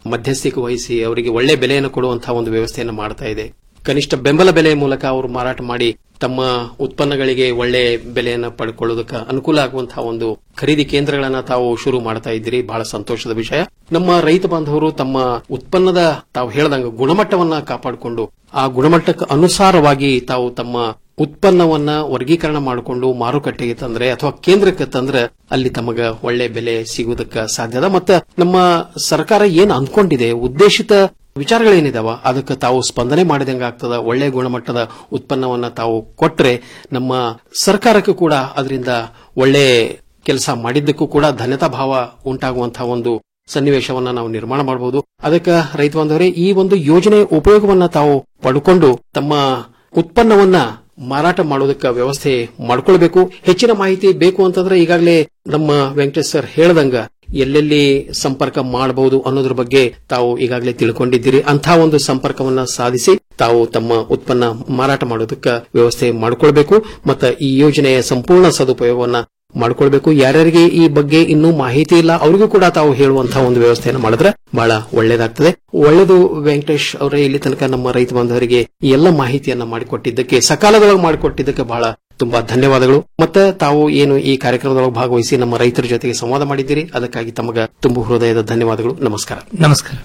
ಮಧ್ಯಸ್ಥಿಕೆ ವಹಿಸಿ ಅವರಿಗೆ ಒಳ್ಳೆ ಬೆಲೆಯನ್ನು ಕೊಡುವಂತಹ ಒಂದು ವ್ಯವಸ್ಥೆಯನ್ನು ಮಾಡ್ತಾ ಇದೆ ಕನಿಷ್ಠ ಬೆಂಬಲ ಬೆಲೆ ಮೂಲಕ ಅವರು ಮಾರಾಟ ಮಾಡಿ ತಮ್ಮ ಉತ್ಪನ್ನಗಳಿಗೆ ಒಳ್ಳೆ ಬೆಲೆಯನ್ನು ಪಡ್ಕೊಳ್ಳೋದಕ್ಕೆ ಅನುಕೂಲ ಆಗುವಂತಹ ಒಂದು ಖರೀದಿ ಕೇಂದ್ರಗಳನ್ನ ತಾವು ಶುರು ಮಾಡ್ತಾ ಇದ್ದೀರಿ ಬಹಳ ಸಂತೋಷದ ವಿಷಯ ನಮ್ಮ ರೈತ ಬಾಂಧವರು ತಮ್ಮ ಉತ್ಪನ್ನದ ತಾವು ಹೇಳ್ದಂಗ ಗುಣಮಟ್ಟವನ್ನ ಕಾಪಾಡಿಕೊಂಡು ಆ ಗುಣಮಟ್ಟಕ್ಕೆ ಅನುಸಾರವಾಗಿ ತಾವು ತಮ್ಮ ಉತ್ಪನ್ನವನ್ನ ವರ್ಗೀಕರಣ ಮಾಡಿಕೊಂಡು ಮಾರುಕಟ್ಟೆಗೆ ತಂದ್ರೆ ಅಥವಾ ಕೇಂದ್ರಕ್ಕೆ ತಂದ್ರೆ ಅಲ್ಲಿ ತಮಗ ಒಳ್ಳೆ ಬೆಲೆ ಸಿಗುವುದಕ್ಕೆ ಸಾಧ್ಯ ಅದ ಮತ್ತೆ ನಮ್ಮ ಸರ್ಕಾರ ಏನ್ ಅಂದ್ಕೊಂಡಿದೆ ಉದ್ದೇಶಿತ ವಿಚಾರಗಳೇನಿದಾವ ಅದಕ್ಕೆ ತಾವು ಸ್ಪಂದನೆ ಮಾಡಿದಂಗೆ ಆಗ್ತದ ಒಳ್ಳೆ ಗುಣಮಟ್ಟದ ಉತ್ಪನ್ನವನ್ನ ತಾವು ಕೊಟ್ರೆ ನಮ್ಮ ಸರ್ಕಾರಕ್ಕೂ ಕೂಡ ಅದರಿಂದ ಒಳ್ಳೆ ಕೆಲಸ ಮಾಡಿದ್ದಕ್ಕೂ ಕೂಡ ಧನ್ಯತಾ ಭಾವ ಉಂಟಾಗುವಂತಹ ಒಂದು ಸನ್ನಿವೇಶವನ್ನ ನಾವು ನಿರ್ಮಾಣ ಮಾಡಬಹುದು ಅದಕ್ಕೆ ರೈತ ಬಾಂಧವರೇ ಈ ಒಂದು ಯೋಜನೆ ಉಪಯೋಗವನ್ನ ತಾವು ಪಡ್ಕೊಂಡು ತಮ್ಮ ಉತ್ಪನ್ನವನ್ನ ಮಾರಾಟ ಮಾಡೋದಕ್ಕೆ ವ್ಯವಸ್ಥೆ ಮಾಡ್ಕೊಳ್ಬೇಕು ಹೆಚ್ಚಿನ ಮಾಹಿತಿ ಬೇಕು ಅಂತಂದ್ರೆ ಈಗಾಗಲೇ ನಮ್ಮ ವೆಂಕಟೇಶ್ ಸರ್ ಹೇಳ್ದಂಗ ಎಲ್ಲೆಲ್ಲಿ ಸಂಪರ್ಕ ಮಾಡಬಹುದು ಅನ್ನೋದ್ರ ಬಗ್ಗೆ ತಾವು ಈಗಾಗಲೇ ತಿಳ್ಕೊಂಡಿದ್ದೀರಿ ಅಂಥ ಒಂದು ಸಂಪರ್ಕವನ್ನ ಸಾಧಿಸಿ ತಾವು ತಮ್ಮ ಉತ್ಪನ್ನ ಮಾರಾಟ ಮಾಡೋದಕ್ಕೆ ವ್ಯವಸ್ಥೆ ಮಾಡಿಕೊಳ್ಬೇಕು ಮತ್ತು ಈ ಯೋಜನೆಯ ಸಂಪೂರ್ಣ ಸದುಪಯೋಗವನ್ನ ಮಾಡ್ಕೊಳ್ಬೇಕು ಯಾರ್ಯಾರಿಗೆ ಈ ಬಗ್ಗೆ ಇನ್ನೂ ಮಾಹಿತಿ ಇಲ್ಲ ಅವರಿಗೂ ಕೂಡ ತಾವು ಹೇಳುವಂತಹ ಒಂದು ವ್ಯವಸ್ಥೆಯನ್ನು ಮಾಡಿದ್ರೆ ಬಹಳ ಒಳ್ಳೇದಾಗ್ತದೆ ಒಳ್ಳೆದು ವೆಂಕಟೇಶ್ ಅವರೇ ಇಲ್ಲಿ ತನಕ ನಮ್ಮ ರೈತ ಬಾಂಧವರಿಗೆ ಈ ಎಲ್ಲ ಮಾಹಿತಿಯನ್ನ ಮಾಡಿಕೊಟ್ಟಿದ್ದಕ್ಕೆ ಸಕಾಲದೊಳಗೆ ಮಾಡಿಕೊಟ್ಟಿದ್ದಕ್ಕೆ ಬಹಳ ತುಂಬಾ ಧನ್ಯವಾದಗಳು ಮತ್ತೆ ತಾವು ಏನು ಈ ಕಾರ್ಯಕ್ರಮದೊಳಗೆ ಭಾಗವಹಿಸಿ ನಮ್ಮ ರೈತರ ಜೊತೆಗೆ ಸಂವಾದ ಮಾಡಿದ್ದೀರಿ ಅದಕ್ಕಾಗಿ ತಮಗ ತುಂಬು ಹೃದಯದ ಧನ್ಯವಾದಗಳು ನಮಸ್ಕಾರ ನಮಸ್ಕಾರ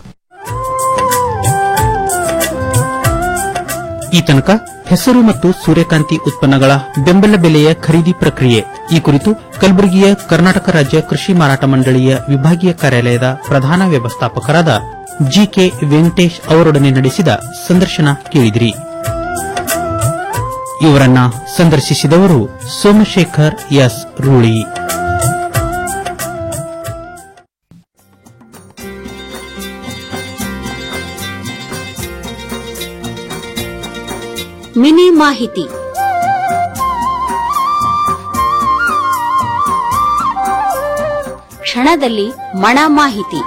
ಈ ತನಕ ಹೆಸರು ಮತ್ತು ಸೂರ್ಯಕಾಂತಿ ಉತ್ಪನ್ನಗಳ ಬೆಂಬಲ ಬೆಲೆಯ ಖರೀದಿ ಪ್ರಕ್ರಿಯೆ ಈ ಕುರಿತು ಕಲಬುರಗಿಯ ಕರ್ನಾಟಕ ರಾಜ್ಯ ಕೃಷಿ ಮಾರಾಟ ಮಂಡಳಿಯ ವಿಭಾಗೀಯ ಕಾರ್ಯಾಲಯದ ಪ್ರಧಾನ ವ್ಯವಸ್ಥಾಪಕರಾದ ಜಿಕೆ ವೆಂಕಟೇಶ್ ಅವರೊಡನೆ ನಡೆಸಿದ ಸಂದರ್ಶನ ಕೇಳಿದಿರಿ ಇವರನ್ನ ಸಂದರ್ಶಿಸಿದವರು ಸೋಮಶೇಖರ್ ಎಸ್ ರೂಳಿ ಮಿನಿ ಮಾಹಿತಿ ಕ್ಷಣದಲ್ಲಿ ಮಣ ಮಾಹಿತಿ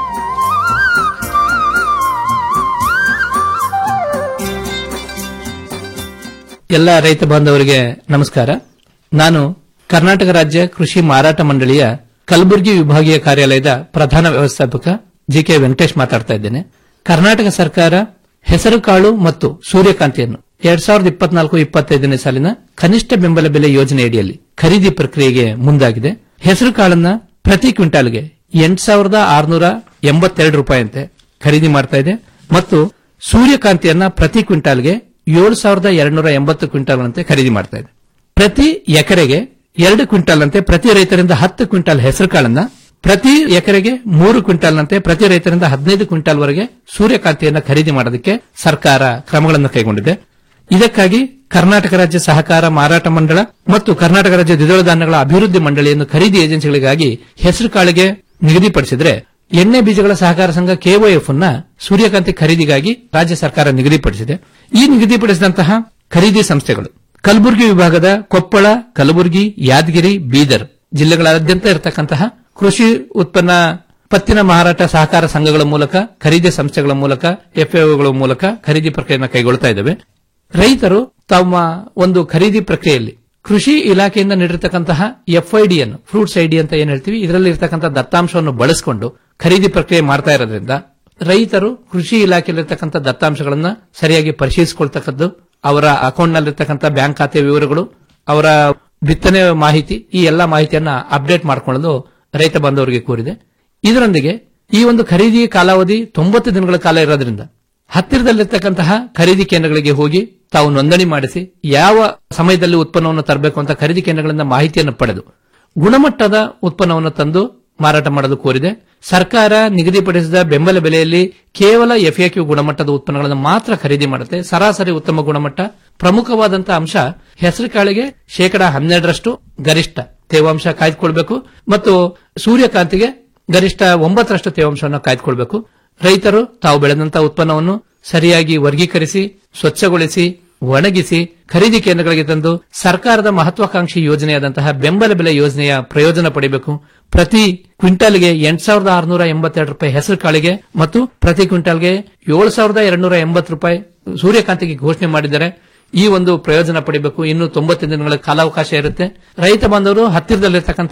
ಎಲ್ಲ ರೈತ ಬಾಂಧವರಿಗೆ ನಮಸ್ಕಾರ ನಾನು ಕರ್ನಾಟಕ ರಾಜ್ಯ ಕೃಷಿ ಮಾರಾಟ ಮಂಡಳಿಯ ಕಲಬುರಗಿ ವಿಭಾಗೀಯ ಕಾರ್ಯಾಲಯದ ಪ್ರಧಾನ ವ್ಯವಸ್ಥಾಪಕ ಜಿಕೆ ವೆಂಕಟೇಶ್ ಮಾತಾಡ್ತಾ ಇದ್ದೇನೆ ಕರ್ನಾಟಕ ಸರ್ಕಾರ ಹೆಸರುಕಾಳು ಮತ್ತು ಸೂರ್ಯಕಾಂತಿಯನ್ನು ಎರಡ್ ಸಾವಿರದ ಇಪ್ಪತ್ನಾಲ್ಕು ಇಪ್ಪತ್ತೈದನೇ ಸಾಲಿನ ಕನಿಷ್ಠ ಬೆಂಬಲ ಬೆಲೆ ಯೋಜನೆಯಡಿಯಲ್ಲಿ ಖರೀದಿ ಪ್ರಕ್ರಿಯೆಗೆ ಮುಂದಾಗಿದೆ ಹೆಸರುಕಾಳನ್ನ ಪ್ರತಿ ಕ್ವಿಂಟಾಲ್ಗೆ ಎಂಟು ಸಾವಿರದ ಆರುನೂರ ಎಂಬತ್ತೆರಡು ರೂಪಾಯಿಯಂತೆ ಖರೀದಿ ಮಾಡ್ತಾ ಇದೆ ಮತ್ತು ಸೂರ್ಯಕಾಂತಿಯನ್ನ ಪ್ರತಿ ಕ್ವಿಂಟಾಲ್ಗೆ ಏಳು ಸಾವಿರದ ಎರಡ್ನೂರ ಎಂಬತ್ತು ಕ್ವಿಂಟಾಲ್ನಂತೆ ಖರೀದಿ ಮಾಡ್ತಾ ಇದೆ ಪ್ರತಿ ಎಕರೆಗೆ ಎರಡು ಕ್ವಿಂಟಾಲ್ ಅಂತೆ ಪ್ರತಿ ರೈತರಿಂದ ಹತ್ತು ಕ್ವಿಂಟಾಲ್ ಹೆಸರುಕಾಳನ್ನ ಪ್ರತಿ ಎಕರೆಗೆ ಮೂರು ಕ್ವಿಂಟಾಲ್ನಂತೆ ಪ್ರತಿ ರೈತರಿಂದ ಹದಿನೈದು ಕ್ವಿಂಟಾಲ್ ವರೆಗೆ ಸೂರ್ಯಕಾಂತಿಯನ್ನ ಖರೀದಿ ಮಾಡೋದಕ್ಕೆ ಸರ್ಕಾರ ಕ್ರಮಗಳನ್ನು ಕೈಗೊಂಡಿದೆ ಇದಕ್ಕಾಗಿ ಕರ್ನಾಟಕ ರಾಜ್ಯ ಸಹಕಾರ ಮಾರಾಟ ಮಂಡಳ ಮತ್ತು ಕರ್ನಾಟಕ ರಾಜ್ಯ ದ್ವಿದಳ ಧಾನ್ಯಗಳ ಅಭಿವೃದ್ಧಿ ಮಂಡಳಿಯನ್ನು ಖರೀದಿ ಏಜೆನ್ಸಿಗಳಿಗಾಗಿ ಹೆಸರುಕಾಳಿಗೆ ನಿಗದಿಪಡಿಸಿದ್ರೆ ಎಣ್ಣೆ ಬೀಜಗಳ ಸಹಕಾರ ಸಂಘ ಕೆಒಎಫ್ ಅನ್ನ ಸೂರ್ಯಕಾಂತಿ ಖರೀದಿಗಾಗಿ ರಾಜ್ಯ ಸರ್ಕಾರ ನಿಗದಿಪಡಿಸಿದೆ ಈ ನಿಗದಿಪಡಿಸಿದಂತಹ ಖರೀದಿ ಸಂಸ್ಥೆಗಳು ಕಲಬುರಗಿ ವಿಭಾಗದ ಕೊಪ್ಪಳ ಕಲಬುರಗಿ ಯಾದಗಿರಿ ಬೀದರ್ ಜಿಲ್ಲೆಗಳಾದ್ಯಂತ ಇರತಕ್ಕಂತಹ ಕೃಷಿ ಉತ್ಪನ್ನ ಪತ್ತಿನ ಮಾರಾಟ ಸಹಕಾರ ಸಂಘಗಳ ಮೂಲಕ ಖರೀದಿ ಸಂಸ್ಥೆಗಳ ಮೂಲಕ ಎಫ್ಎಒಗಳ ಮೂಲಕ ಖರೀದಿ ಪ್ರಕ್ರಿಯೆಯನ್ನು ಕೈಗೊಳ್ತಾ ಇದ್ದಾವೆ ರೈತರು ತಮ್ಮ ಒಂದು ಖರೀದಿ ಪ್ರಕ್ರಿಯೆಯಲ್ಲಿ ಕೃಷಿ ಇಲಾಖೆಯಿಂದ ನೀಡಿರತಕ್ಕಂತಹ ಎಫ್ಐಡಿ ಅನ್ನು ಫ್ರೂಟ್ಸ್ ಐಡಿ ಅಂತ ಏನ್ ಹೇಳ್ತೀವಿ ಇದರಲ್ಲಿ ಇರತಕ್ಕಂತಹ ದತ್ತಾಂಶವನ್ನು ಬಳಸಿಕೊಂಡು ಖರೀದಿ ಪ್ರಕ್ರಿಯೆ ಮಾಡ್ತಾ ಇರೋದ್ರಿಂದ ರೈತರು ಕೃಷಿ ಇಲಾಖೆಯಲ್ಲಿರ್ತಕ್ಕಂಥ ದತ್ತಾಂಶಗಳನ್ನ ಸರಿಯಾಗಿ ಪರಿಶೀಲಿಸಿಕೊಳ್ತಕ್ಕದ್ದು ಅವರ ಅಕೌಂಟ್ನಲ್ಲಿರ್ತಕ್ಕಂಥ ಬ್ಯಾಂಕ್ ಖಾತೆ ವಿವರಗಳು ಅವರ ಬಿತ್ತನೆ ಮಾಹಿತಿ ಈ ಎಲ್ಲಾ ಮಾಹಿತಿಯನ್ನ ಅಪ್ಡೇಟ್ ಮಾಡಿಕೊಳ್ಳಲು ರೈತ ಬಾಂಧವರಿಗೆ ಕೋರಿದೆ ಇದರೊಂದಿಗೆ ಈ ಒಂದು ಖರೀದಿ ಕಾಲಾವಧಿ ತೊಂಬತ್ತು ದಿನಗಳ ಕಾಲ ಇರೋದ್ರಿಂದ ಹತ್ತಿರದಲ್ಲಿರ್ತಕ್ಕಂತಹ ಖರೀದಿ ಕೇಂದ್ರಗಳಿಗೆ ಹೋಗಿ ತಾವು ನೋಂದಣಿ ಮಾಡಿಸಿ ಯಾವ ಸಮಯದಲ್ಲಿ ಉತ್ಪನ್ನವನ್ನು ತರಬೇಕು ಅಂತ ಖರೀದಿ ಕೇಂದ್ರಗಳಿಂದ ಮಾಹಿತಿಯನ್ನು ಪಡೆದು ಗುಣಮಟ್ಟದ ಉತ್ಪನ್ನವನ್ನು ತಂದು ಮಾರಾಟ ಮಾಡಲು ಕೋರಿದೆ ಸರ್ಕಾರ ನಿಗದಿಪಡಿಸಿದ ಬೆಂಬಲ ಬೆಲೆಯಲ್ಲಿ ಕೇವಲ ಎಫ್ಎಕ್ಯೂ ಗುಣಮಟ್ಟದ ಉತ್ಪನ್ನಗಳನ್ನು ಮಾತ್ರ ಖರೀದಿ ಮಾಡುತ್ತೆ ಸರಾಸರಿ ಉತ್ತಮ ಗುಣಮಟ್ಟ ಪ್ರಮುಖವಾದಂತಹ ಅಂಶ ಹೆಸರುಕಾಳಿಗೆ ಶೇಕಡಾ ಹನ್ನೆರಡರಷ್ಟು ಗರಿಷ್ಠ ತೇವಾಂಶ ಕಾಯ್ದುಕೊಳ್ಬೇಕು ಮತ್ತು ಸೂರ್ಯಕಾಂತಿಗೆ ಗರಿಷ್ಠ ಒಂಬತ್ತರಷ್ಟು ತೇವಾಂಶವನ್ನು ಕಾಯ್ದುಕೊಳ್ಬೇಕು ರೈತರು ತಾವು ಬೆಳೆದಂತಹ ಉತ್ಪನ್ನವನ್ನು ಸರಿಯಾಗಿ ವರ್ಗೀಕರಿಸಿ ಸ್ವಚ್ಛಗೊಳಿಸಿ ಒಣಗಿಸಿ ಖರೀದಿ ಕೇಂದ್ರಗಳಿಗೆ ತಂದು ಸರ್ಕಾರದ ಮಹತ್ವಾಕಾಂಕ್ಷಿ ಯೋಜನೆಯಾದಂತಹ ಬೆಂಬಲ ಬೆಲೆ ಯೋಜನೆಯ ಪ್ರಯೋಜನ ಪಡೆಯಬೇಕು ಪ್ರತಿ ಕ್ವಿಂಟಾಲ್ಗೆ ಎಂಟು ಸಾವಿರದ ಆರುನೂರ ಎಂಬತ್ತೆರಡು ರೂಪಾಯಿ ಹೆಸರು ಕಾಳಿಗೆ ಮತ್ತು ಪ್ರತಿ ಕ್ವಿಂಟಾಲ್ಗೆ ಏಳು ಸಾವಿರದ ಎರಡ್ನೂರ ಎಂಬತ್ತು ರೂಪಾಯಿ ಸೂರ್ಯಕಾಂತಿಗೆ ಘೋಷಣೆ ಮಾಡಿದ್ದಾರೆ ಈ ಒಂದು ಪ್ರಯೋಜನ ಪಡೆಯಬೇಕು ಇನ್ನು ತೊಂಬತ್ತು ದಿನಗಳ ಕಾಲಾವಕಾಶ ಇರುತ್ತೆ ರೈತ ಬಾಂಧವರು ಹತ್ತಿರದಲ್ಲಿರ್ತಕ್ಕಂತಹ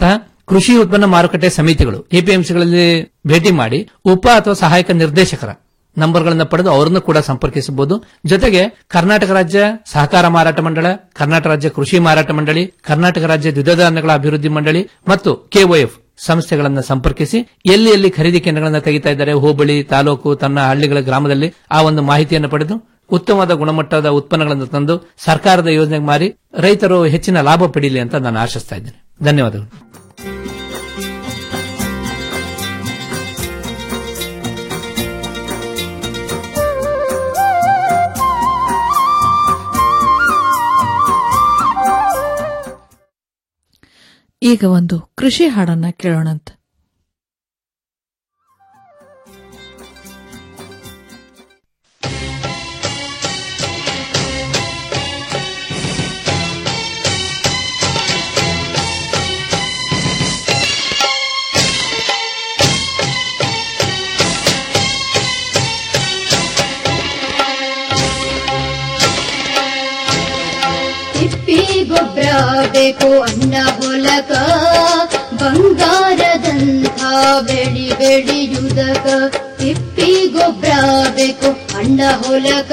ಕೃಷಿ ಉತ್ಪನ್ನ ಮಾರುಕಟ್ಟೆ ಸಮಿತಿಗಳು ಎಪಿಎಂಸಿಗಳಲ್ಲಿ ಭೇಟಿ ಮಾಡಿ ಉಪ ಅಥವಾ ಸಹಾಯಕ ನಿರ್ದೇಶಕರ ನಂಬರ್ಗಳನ್ನು ಪಡೆದು ಅವರನ್ನು ಕೂಡ ಸಂಪರ್ಕಿಸಬಹುದು ಜೊತೆಗೆ ಕರ್ನಾಟಕ ರಾಜ್ಯ ಸಹಕಾರ ಮಾರಾಟ ಮಂಡಳ ಕರ್ನಾಟಕ ರಾಜ್ಯ ಕೃಷಿ ಮಾರಾಟ ಮಂಡಳಿ ಕರ್ನಾಟಕ ರಾಜ್ಯ ದ್ವಿದಳ ಧಾನ್ಯಗಳ ಅಭಿವೃದ್ಧಿ ಮಂಡಳಿ ಮತ್ತು ಕೆಒಎಫ್ ಸಂಸ್ಥೆಗಳನ್ನ ಸಂಪರ್ಕಿಸಿ ಎಲ್ಲಿ ಎಲ್ಲಿ ಖರೀದಿ ಕೇಂದ್ರಗಳನ್ನು ತೆಗಿತಾ ಇದ್ದಾರೆ ಹೋಬಳಿ ತಾಲೂಕು ತನ್ನ ಹಳ್ಳಿಗಳ ಗ್ರಾಮದಲ್ಲಿ ಆ ಒಂದು ಮಾಹಿತಿಯನ್ನು ಪಡೆದು ಉತ್ತಮವಾದ ಗುಣಮಟ್ಟದ ಉತ್ಪನ್ನಗಳನ್ನು ತಂದು ಸರ್ಕಾರದ ಯೋಜನೆಗೆ ಮಾರಿ ರೈತರು ಹೆಚ್ಚಿನ ಲಾಭ ಪಡೀಲಿ ಅಂತ ನಾನು ಆಶಿಸ್ತಾ ಇದ್ದೇನೆ ಧನ್ಯವಾದಗಳು ಈಗ ಒಂದು ಕೃಷಿ ಹಾಡನ್ನ ಕೇಳೋಣಂತ ತಿಪ್ಪಿ ಗೊಬ್ಬರ ಬೇಕು ಅಣ್ಣ ಹೊಲಕ ಬಂಗಾರದಂಥ ಬೆಳಿ ಬೆಳೆಯುವುದಕ ತಿಪ್ಪಿ ಗೊಬ್ಬರ ಬೇಕು ಅಣ್ಣ ಹೊಲಕ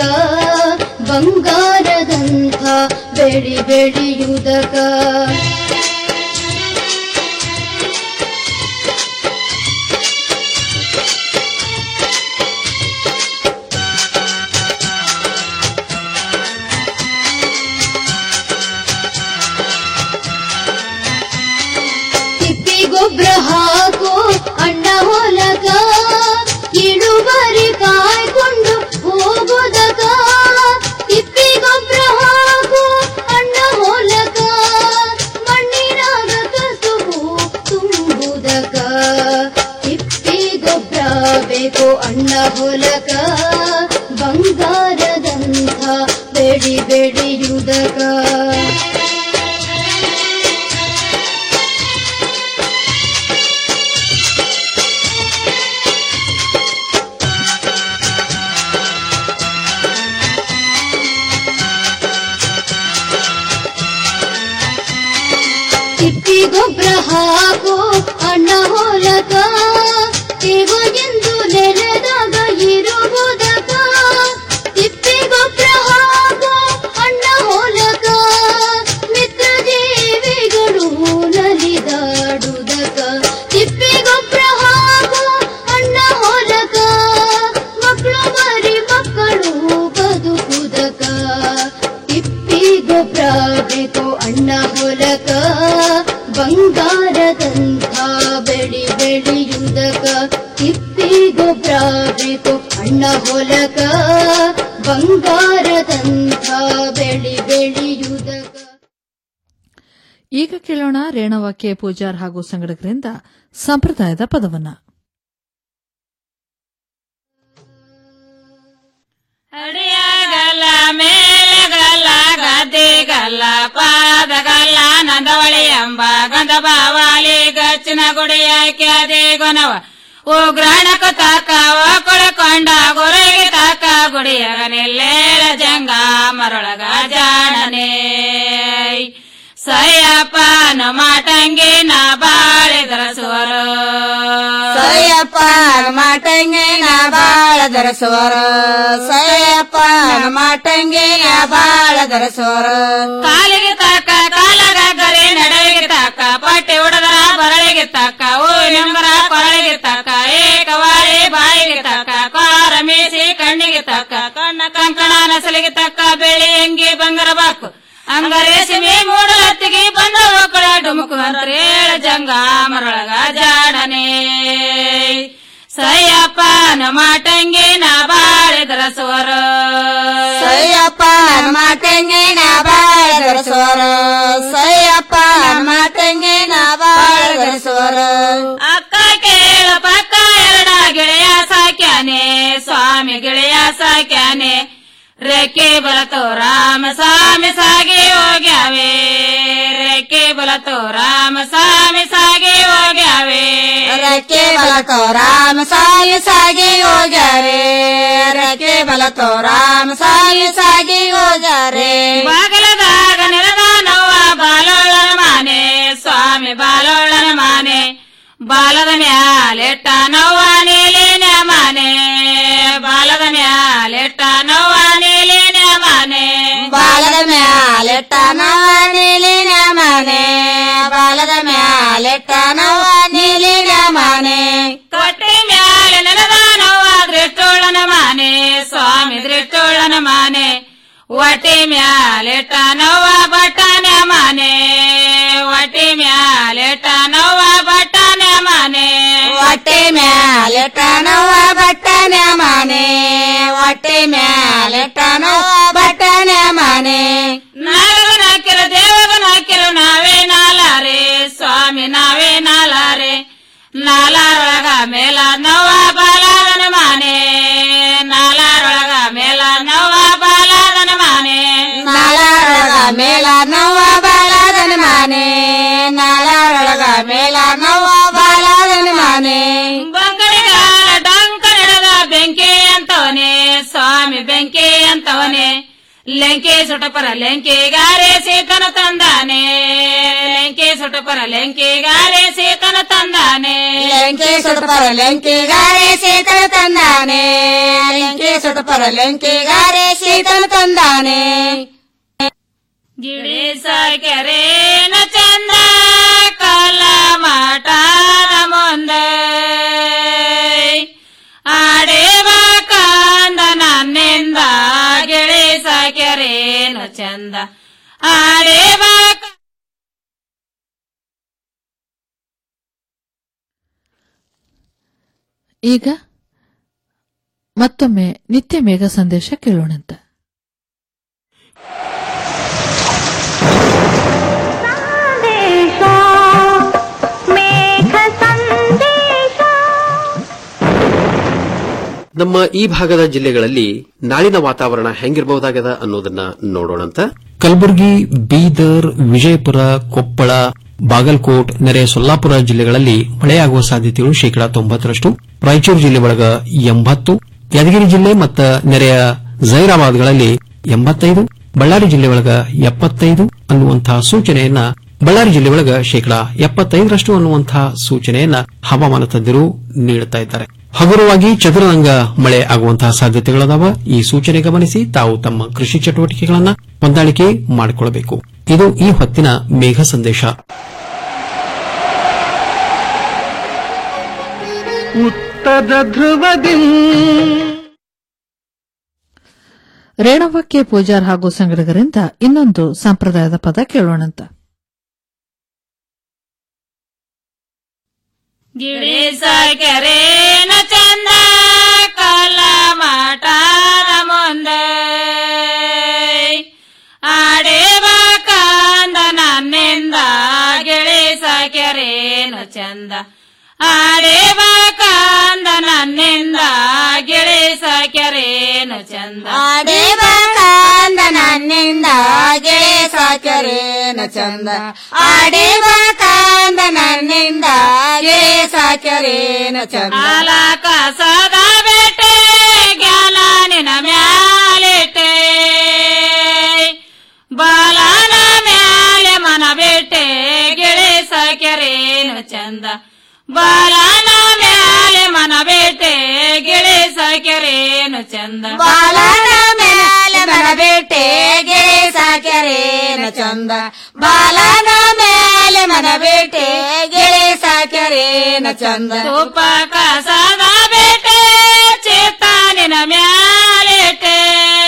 ಬಂಗಾರದಂಥ ಬೆಳಿ ಬೆಳೆಯುವುದಕ ತಿಪ್ಪಿ ಗೊಬ್ಬರ ಹಾಕು ಅಣ್ಣ ಹೊಲಕ ಇಳುವರಿ ಕಾಯ್ಕೊಂಡು ಹೋಗೋದಕ ತಿಪ್ಪಿ ಗೊಬ್ಬರ ಹಾಕು ಅಣ್ಣ ಹೊಲಕ ಮಣ್ಣಿನಾಗ ಕಸುಬು ತುಂಬುದಕ ತಿಪ್ಪಿ ಗೊಬ್ಬರ ಬೇಕು ಅಣ್ಣ ಹೊಲಕ ಬಂಗಾರದಂಥ ಬೆಳಿ ಬೆಳೆಯುವುದಕ ತಿಪ್ಪಿ ಗೊಬ್ಬರ ಹಾಕು ಅಣ್ಣ ಹೊಲಕ ಇವು ಎಂದು ನೆಲದಾಗ ಇರುವುದಕ ತಿಪ್ಪಿ ಗೊಬ್ಬರ ಹಾಕು ಅಣ್ಣ ಹೊಲಕ ಮಿತ್ರ ಜೀವಿಗಳು ನಲಿದಾಡುವುದಕ ತಿಪ್ಪಿ ಗೊಬ್ಬರ ಹಾಕು ಅಣ್ಣ ಹೊಲಕ ಮಕ್ಕಳು ಮರಿ ಮಕ್ಕಳು ಬದುಕುದಕ ತಿಪ್ಪಿ ಗೊಬ್ಬರ ಬೇಕು ಅಣ್ಣ ಹೊಲಕ ಬಂಗಾರದಂಥ ಬೆಳಿ ಬೆಳೆಯುವುದಕ ತಿಪ್ಪಿ ಗೊಬ್ಬರ ಬೇಕು ಅಣ್ಣ ಹೊಲಕ ಬಂಗಾರದಂಥ ಬೆಳಿ ಬೆಳೆಯುವುದಕ ಈಗ ಕೇಳೋಣ ರೇಣವ ಕೆ ಪೂಜಾರ್ ಹಾಗೂ ಸಂಘಟಕರಿಂದ ಸಂಪ್ರದಾಯದ ಪದವನ್ನ ಅಡಿಯಾಗಲ್ಲ ಮೇಲೆಗಲ್ಲ ಗದ್ದೆಗಲ್ಲ ಪಾದಗಲ್ಲ ನಂದವಳಿ ಎಂಬ ಗಂಧ ಬಾವಾಲಿ ಗಚ್ಚಿನ ಗುಡಿಯ ಕ್ಯಾದೆ ಗೊನವ ಉಗ್ರಾಣಕ ತಾಕ ಒಕ್ಕಳಕೊಂಡ ಗುರಿಗೆ ತಾಕ ಗುಡಿಯಗ ನಿಲ್ಲೇಳ ಜಂಗ ಮರೊಳಗ ಜಾಣನೆ ಸಯ್ಯಪ್ಪನ ಮಾಟಂಗಿ ನಾ ಬಾಳಿದರ ಸುವರು ಸಯ್ಯಪ್ಪ ಮಾಟಂಗಿನ ಬಾಳ ಧರಿಸುವರ ಸಯ್ಯಪ್ಪ ಮಾಟಂಗಿನ ಬಾಳ ಧರಿಸುವರ ಕಾಲಿಗೆ ತಾಕ ಕಾಲಗ ಗರಿ ನಡುವಿಗೆ ತಾಕ ಪಟ್ಟಿ ಉಡದರ ಬರಳಿಗೆ ತಾಕ ಓ ನಿಂಬರ ಕೊರಳಿಗೆ ತಾಕ ಏಕವಾರಿ ಬಾಯಿಗೆ ತಾಕ ಕಾರ ಮೀಸಿ ಕಣ್ಣಿಗೆ ತಾಕ ಕಣ್ಣ ಕಂಕಣ ನಸಲಿಗೆ ತಕ್ಕ ಬೆಳಿ ಅಂಗಿ ಬಂಗಾರ ಬಾಕು ಅಂಗರೇಸಿಮೆ ಮೂಡಲತ್ತಿಗೆ ಬಂದ ಒಕ್ಕಳ ಡುಮುಕು ಅಂತೇಳ ಜಂಗ ಮರೊಳಗ ಜಾಡನೆ ಸಯ್ಯಪ್ಪನ ಮಾಟಂಗಿ ನಾ ಬಾಳಿದರ ಸೋರ ಸಯ್ಯಪ್ಪ ಮಾಟಂಗಿನ ಬಾಳ ಧರಿಸುವರ ಸಯ್ಯಪ್ಪ ಮಾಟಂಗಿನ ಬಾಳ ಧರಿಸುವರ ಅಕ್ಕ ಕೇಳ ಪಕ್ಕ ಎರಡ ಗೆಳೆಯ ಸಾಕ್ಯಾನೆ ಸ್ವಾಮಿ ಗೆಳೆಯ ಸಾಕ್ಯಾನೆ ರೆಕ್ಕೆ ಬಲತೋ ರಾಮ ಸ್ವಾಮಿ ಸಾಗಿ ಹೋಗ್ಯಾವೆ ರೆಕ್ಕೆ ಬಲತೋ ರಾಮ ಸ್ವಾಮಿ ಸಾಗಿ ಹೋಗ್ಯಾವೆ ರಕ್ಕೆ ಬಲತೋ ರಾಮ ಸಾಯಿ ಸಾಗಿ ಹೋಗ್ಯಾರೆ ರಕ್ಕೆ ಬಲತೋ ರಾಮ ಸಾಯಿ ಸಾಗಿ ಹೋಗ್ಯಾರೆ ಬಾಗಲದಾಗ ನೆಲದ ನವ್ವ ಬಾಲೋಳನ ಮಾನೆ ಸ್ವಾಮಿ ಬಾಲೋಳನ ಮಾನೆ ಬಾಲದ ಮ್ಯಾಲೆಟ್ಟ ನವ್ವ ನೀಲಿನ ಮನೆ ಬಾಲದ ಮ್ಯಾಲೆಟ್ಟ ನವ್ವ ನೀಲಿನ ಮನೆ ಬಾಲದ ಮ್ಯಾಲೆಟ್ಟ ನವ ನೀಲಿನ ಮನೆ ಬಾಲದ ಮ್ಯಾಲೆಟ್ಟ ನವ ನೀಲಿನ ಮನೆ ಕಟ್ಟಿ ಮ್ಯಾಲೆ ನೆಲದ ನವ್ವ ದೃಷ್ಟೋಳನ ಮನೆ ಸ್ವಾಮಿ ದೃಷ್ಟೋಳನ ಮನೆ ಒಟ್ಟಿ ಮ್ಯಾಲೆಟ್ಟ ನವ್ವ ಬಟ್ಟನ ಮನೆ ಒಟ್ಟಿ ಮ್ಯಾಲೆಟ್ಟ ನವ್ವ ಬಟ್ಟನ ಮನೆ ಹೊಟ್ಟೆ ಮ್ಯಾಲೆಟ್ಟ ನವ ಬಟ್ಟನ ಮನೆ ಹೊಟ್ಟೆ ಮ್ಯಾಲೆಟ್ಟ ನವ ಬಟ್ಟನ ಮನೆ ನಾಗನಾಕಿರ ದೇವಗನಾಕಿರ ನಾವೇ ನಾಲಾರೆ ಸ್ವಾಮಿ ನಾವೇ ನಾಲಾರೆ ನಾಲಾರೊಳಗ ಮೇಲ ನವ್ವ ಬಾಲಾದನ ಮಾನೆ ನಾಲಾರೊಳಗ ಮೇಲ ನವ್ವ ಬಾಲಾದನ ಮಾನೆ ನಾಳೊಳಗ ಮೇಳ ನವ ಬಾಲದನ ಮನೆ ನಾಳೊಳಗ ಮೇಳ ನವ ಬಾಲದನ ಮನೆ ಬಂಗಡಿಗಾಲ ಡಂಕ ನಡೆದ ಬೆಂಕಿ ಅಂತವನೆ ಸ್ವಾಮಿ ಬೆಂಕಿ ಅಂತವನೆ ಲೆಂಕೆ ಸುಟಪರ ಲೆಂಕೆಗಾರೆ ಸೀತನ ತಂದಾನೆ ಲೆಂಕೆ ಸುಟಪರ ಲೆಂಕೆಗಾರೆ ಸೀತನ ತಂದಾನೆ ಲೆಂಕೆ ಸುಟಪರ ಲೆಂಕಿಗಾರೆ ಸೀತನ ತಂದಾನೆ ಲೆಂಕೆ ಸುಟಪರ ಲೆಂಕಿಗಾರೆ ಸೀತನ ತಂದಾನೆ ಗಿಳಿ ಸಾಕೆರೇನ ಚಂದ ಕಲ ಮಾಟಾದ ಮುಂದೆ ಆಡೇವ ಕಾಂದ ನನ್ನಿಂದ ಗಿಳಿ ಸಾಕೆರೇನ ಚಂದ ಆಡೇವ ಈಗ ಮತ್ತೊಮ್ಮೆ ನಿತ್ಯ ಮೇಘ ಸಂದೇಶ ಕೇಳೋಣಂತ ನಮ್ಮ ಈ ಭಾಗದ ಜಿಲ್ಲೆಗಳಲ್ಲಿ ನಾಳಿನ ವಾತಾವರಣ ಹೆಂಗಿರಬಹುದಾಗದ ಅನ್ನೋದನ್ನ ನೋಡೋಣಂತ ಕಲಬುರಗಿ ಬೀದರ್ ವಿಜಯಪುರ ಕೊಪ್ಪಳ ಬಾಗಲಕೋಟ್ ನೆರೆ ಸೊಲ್ಲಾಪುರ ಜಿಲ್ಲೆಗಳಲ್ಲಿ ಮಳೆಯಾಗುವ ಸಾಧ್ಯತೆಗಳು ಶೇಕಡಾ ತೊಂಬತ್ತರಷ್ಟು ರಾಯಚೂರು ಜಿಲ್ಲೆ ಒಳಗ ಎಂಬತ್ತು ಯಾದಗಿರಿ ಜಿಲ್ಲೆ ಮತ್ತು ನೆರೆಯ ಜೈರಾಬಾದ್ಗಳಲ್ಲಿ ಎಂಬತ್ತೈದು ಬಳ್ಳಾರಿ ಜಿಲ್ಲೆ ಒಳಗ ಎಪ್ಪತ್ತೈದು ಅನ್ನುವಂತಹ ಸೂಚನೆಯನ್ನ ಬಳ್ಳಾರಿ ಜಿಲ್ಲೆ ಒಳಗ ಶೇಕಡಾ ಎಪ್ಪತ್ತೈದರಷ್ಟು ಅನ್ನುವಂತಹ ಸೂಚನೆಯನ್ನ ಹವಾಮಾನ ತಜ್ಞರು ನೀಡುತ್ತಾ ಇದ್ದಾರೆ ಹಗುರವಾಗಿ ಚದುರಂಗ ಮಳೆ ಆಗುವಂತಹ ಸಾಧ್ಯತೆಗಳದಾವ ಈ ಸೂಚನೆ ಗಮನಿಸಿ ತಾವು ತಮ್ಮ ಕೃಷಿ ಚಟುವಟಿಕೆಗಳನ್ನ ಹೊಂದಾಣಿಕೆ ಮಾಡಿಕೊಳ್ಳಬೇಕು ಇದು ಈ ಹೊತ್ತಿನ ಮೇಘ ಸಂದೇಶ ಉತ್ತರ ಧ್ರುವದಿ ರೇಣವಕ್ಕೆ ಪೂಜಾರ್ ಹಾಗೂ ಸಂಗಡಿಗರಿಂದ ಇನ್ನೊಂದು ಸಂಪ್ರದಾಯದ ಪದ ಕೇಳೋಣಂತ ಗಿಳಿ ಸಾಕೆರೇನ ಚಂದ ಕಲ ಮಾಟಾದ ಮುಂದೆ ಆಡೇವ ಕಾಂದ ನನ್ನಿಂದ ಗಿಳಿ ಸಾಕೆರೇನ ಚಂದ ಆಡೇವ ಕಾಂದ ನನ್ನಿಂದ ಗಿಳಿ ಸಾಕೆರೇನ ಚಂದ ಆಡೇವ ಕಾಂದ ನನ್ನಿಂದ ಗೆಳೆ ಸಾಕ್ಯರೇನ ಚಂದ ಆಡೇವ ಕಾಂದ ನನ್ನಿಂದ ಗೆಳೆ ಸಾಕ್ಯರೇನ ಚಂದ ಆಲ ಕಸದ ಬೇಟೆ ಜ್ಞಾನ ನಿನ ಮ್ಯಾಲಿಟ್ಟೆ ಬಾಲನ ಮ್ಯಾಲೆ ಮನ ಬೇಟೆ ಗಿಳಿ ಸಾಕ್ಯರೇನು ಚಂದ ಬಾಲನ ಮ್ಯಾಲೆ ಮನ ಬೇಟೆ ಗಿಳಿ ಸಾಕ್ಯರೇನು ಚಂದ ಬಾಲನ ಮೇಲೆ ಮನ ಬೇಟೆ ಗೆಳೆ ಸಾಕ್ಯರೇನ ಚಂದ ಬಾಲನ ಮೇಲೆ ಮನ ಬೇಟೆ ಗೆಳೆ ಸಾಕ್ಯರೇನ ಚಂದ ತುಪ್ಪ ಕಸದ ಬೇಟೆ ಚೇತಾನಿನ ಮ್ಯಾಲಿಟ್ಟೆ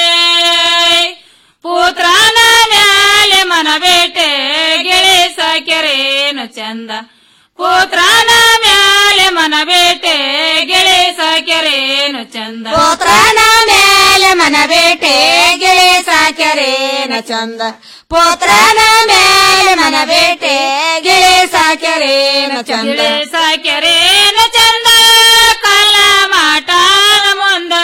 ಪುತ್ರನ ಮ್ಯಾಲೆ ಮನ ಬೇಟೆ ಗಿಳಿ ಸಾಕ್ಯರೇನು ಚಂದ ಪುತ್ರನ ಮ್ಯಾಲೆ ಮನ ಬೇಟೆ ಗಿಳಿ ಸಾಕ್ಯರೇನು ಚಂದ ಪೋತ್ರನ ಮೇಲೆ ಮನ ಬೇಟೆ ಗೆಳೆ ಸಾಕ್ಯರೇನ ಚಂದ ಪೋತ್ರನ ಮೇಲೆ ಮನ ಬೇಟೆ ಗೆಳೆ ಸಾಕ್ಯರೇನ ಚಂದ ಗಿಳಿ ಸಾಕ್ಯರೇನು ಚಂದ ಕಲ್ಲ ಮಾಟಾದ ಮುಂದೆ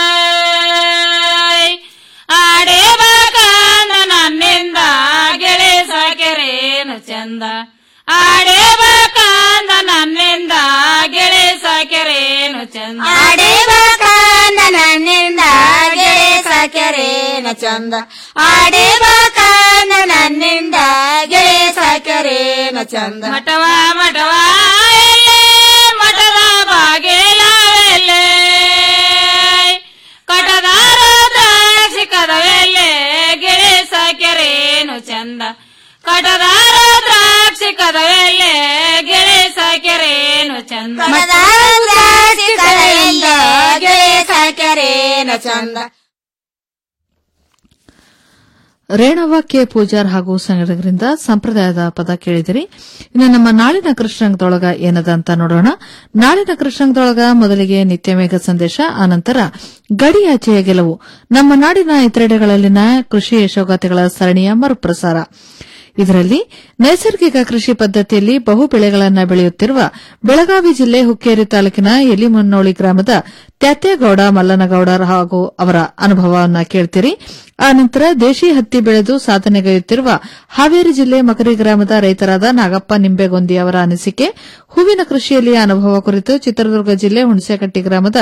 ಆಡೇ ಬಾಕಾಂದ ನನ್ನಿಂದ ಗಿಳಿ ಸಾಕ್ಯರೇನು ಚಂದ ಆಡೇ ಬಾಕಾಂದ ನನ್ನಿಂದ ಗಿಳಿ ಸಾಕ್ಯರೇನು ಚಂದ ಆಡೇವ ಕಾಂದ ನನ್ನಿಂದ ಗೆಳೆ ಸಾಕ್ಯರೇನ ಚಂದ ಆಡೇವ ಕಾಂದ ನನ್ನಿಂದ ಗೆಳೆ ಸಾಕ್ಯರೇನ ಚಂದ ಮಟವ ಮಟವ ಎಲ್ಲೇ ಚಂದ ಕಟದಾರ ದ್ರಾಕ್ಷಿ ಕದವೆಲ್ಲೇ ಗೆಳೆ ಸಾಕ್ಯರೇನು ಚಂದ ಸಾಕ್ಯರೇನ ಚಂದ ರೇಣವ ಕೆ ಪೂಜಾರ್ ಹಾಗೂ ಸಂಘಟಕರಿಂದ ಸಂಪ್ರದಾಯದ ಪದ ಕೇಳಿದಿರಿ ಇನ್ನು ನಮ್ಮ ನಾಳಿನ ಕೃಷ್ಣಾಂಗದೊಳಗ ಏನದ ಅಂತ ನೋಡೋಣ ನಾಳಿನ ಕೃಷ್ಣಾಂಗದೊಳಗ ಮೊದಲಿಗೆ ನಿತ್ಯಮೇಘ ಸಂದೇಶ ಆನಂತರ ಗಡಿಯಾಚೆಯ ಗೆಲುವು ನಮ್ಮ ನಾಡಿನ ಇತರೆಡೆಗಳಲ್ಲಿನ ಕೃಷಿ ಯಶೋಗಾಥೆಗಳ ಸರಣಿಯ ಮರುಪ್ರಸಾರ ಇದರಲ್ಲಿ ನೈಸರ್ಗಿಕ ಕೃಷಿ ಪದ್ದತಿಯಲ್ಲಿ ಬಹು ಬೆಳೆಗಳನ್ನು ಬೆಳೆಯುತ್ತಿರುವ ಬೆಳಗಾವಿ ಜಿಲ್ಲೆ ಹುಕ್ಕೇರಿ ತಾಲೂಕಿನ ಯಲಿಮನ್ನೋಳಿ ಗ್ರಾಮದ ತ್ಯಾತ್ಯಗೌಡ ಮಲ್ಲನಗೌಡರ್ ಹಾಗೂ ಅವರ ಅನುಭವವನ್ನು ಕೇಳ್ತೀರಿ ಆನಂತರ ದೇಶಿ ಹತ್ತಿ ಬೆಳೆದು ಸಾಧನೆಗೈಯುತ್ತಿರುವ ಹಾವೇರಿ ಜಿಲ್ಲೆ ಮಕರಿ ಗ್ರಾಮದ ರೈತರಾದ ನಾಗಪ್ಪ ನಿಂಬೆಗೊಂದಿ ಅವರ ಅನಿಸಿಕೆ ಹೂವಿನ ಕೃಷಿಯಲ್ಲಿ ಅನುಭವ ಕುರಿತು ಚಿತ್ರದುರ್ಗ ಜಿಲ್ಲೆ ಹುಣಸೆಕಟ್ಟಿ ಗ್ರಾಮದ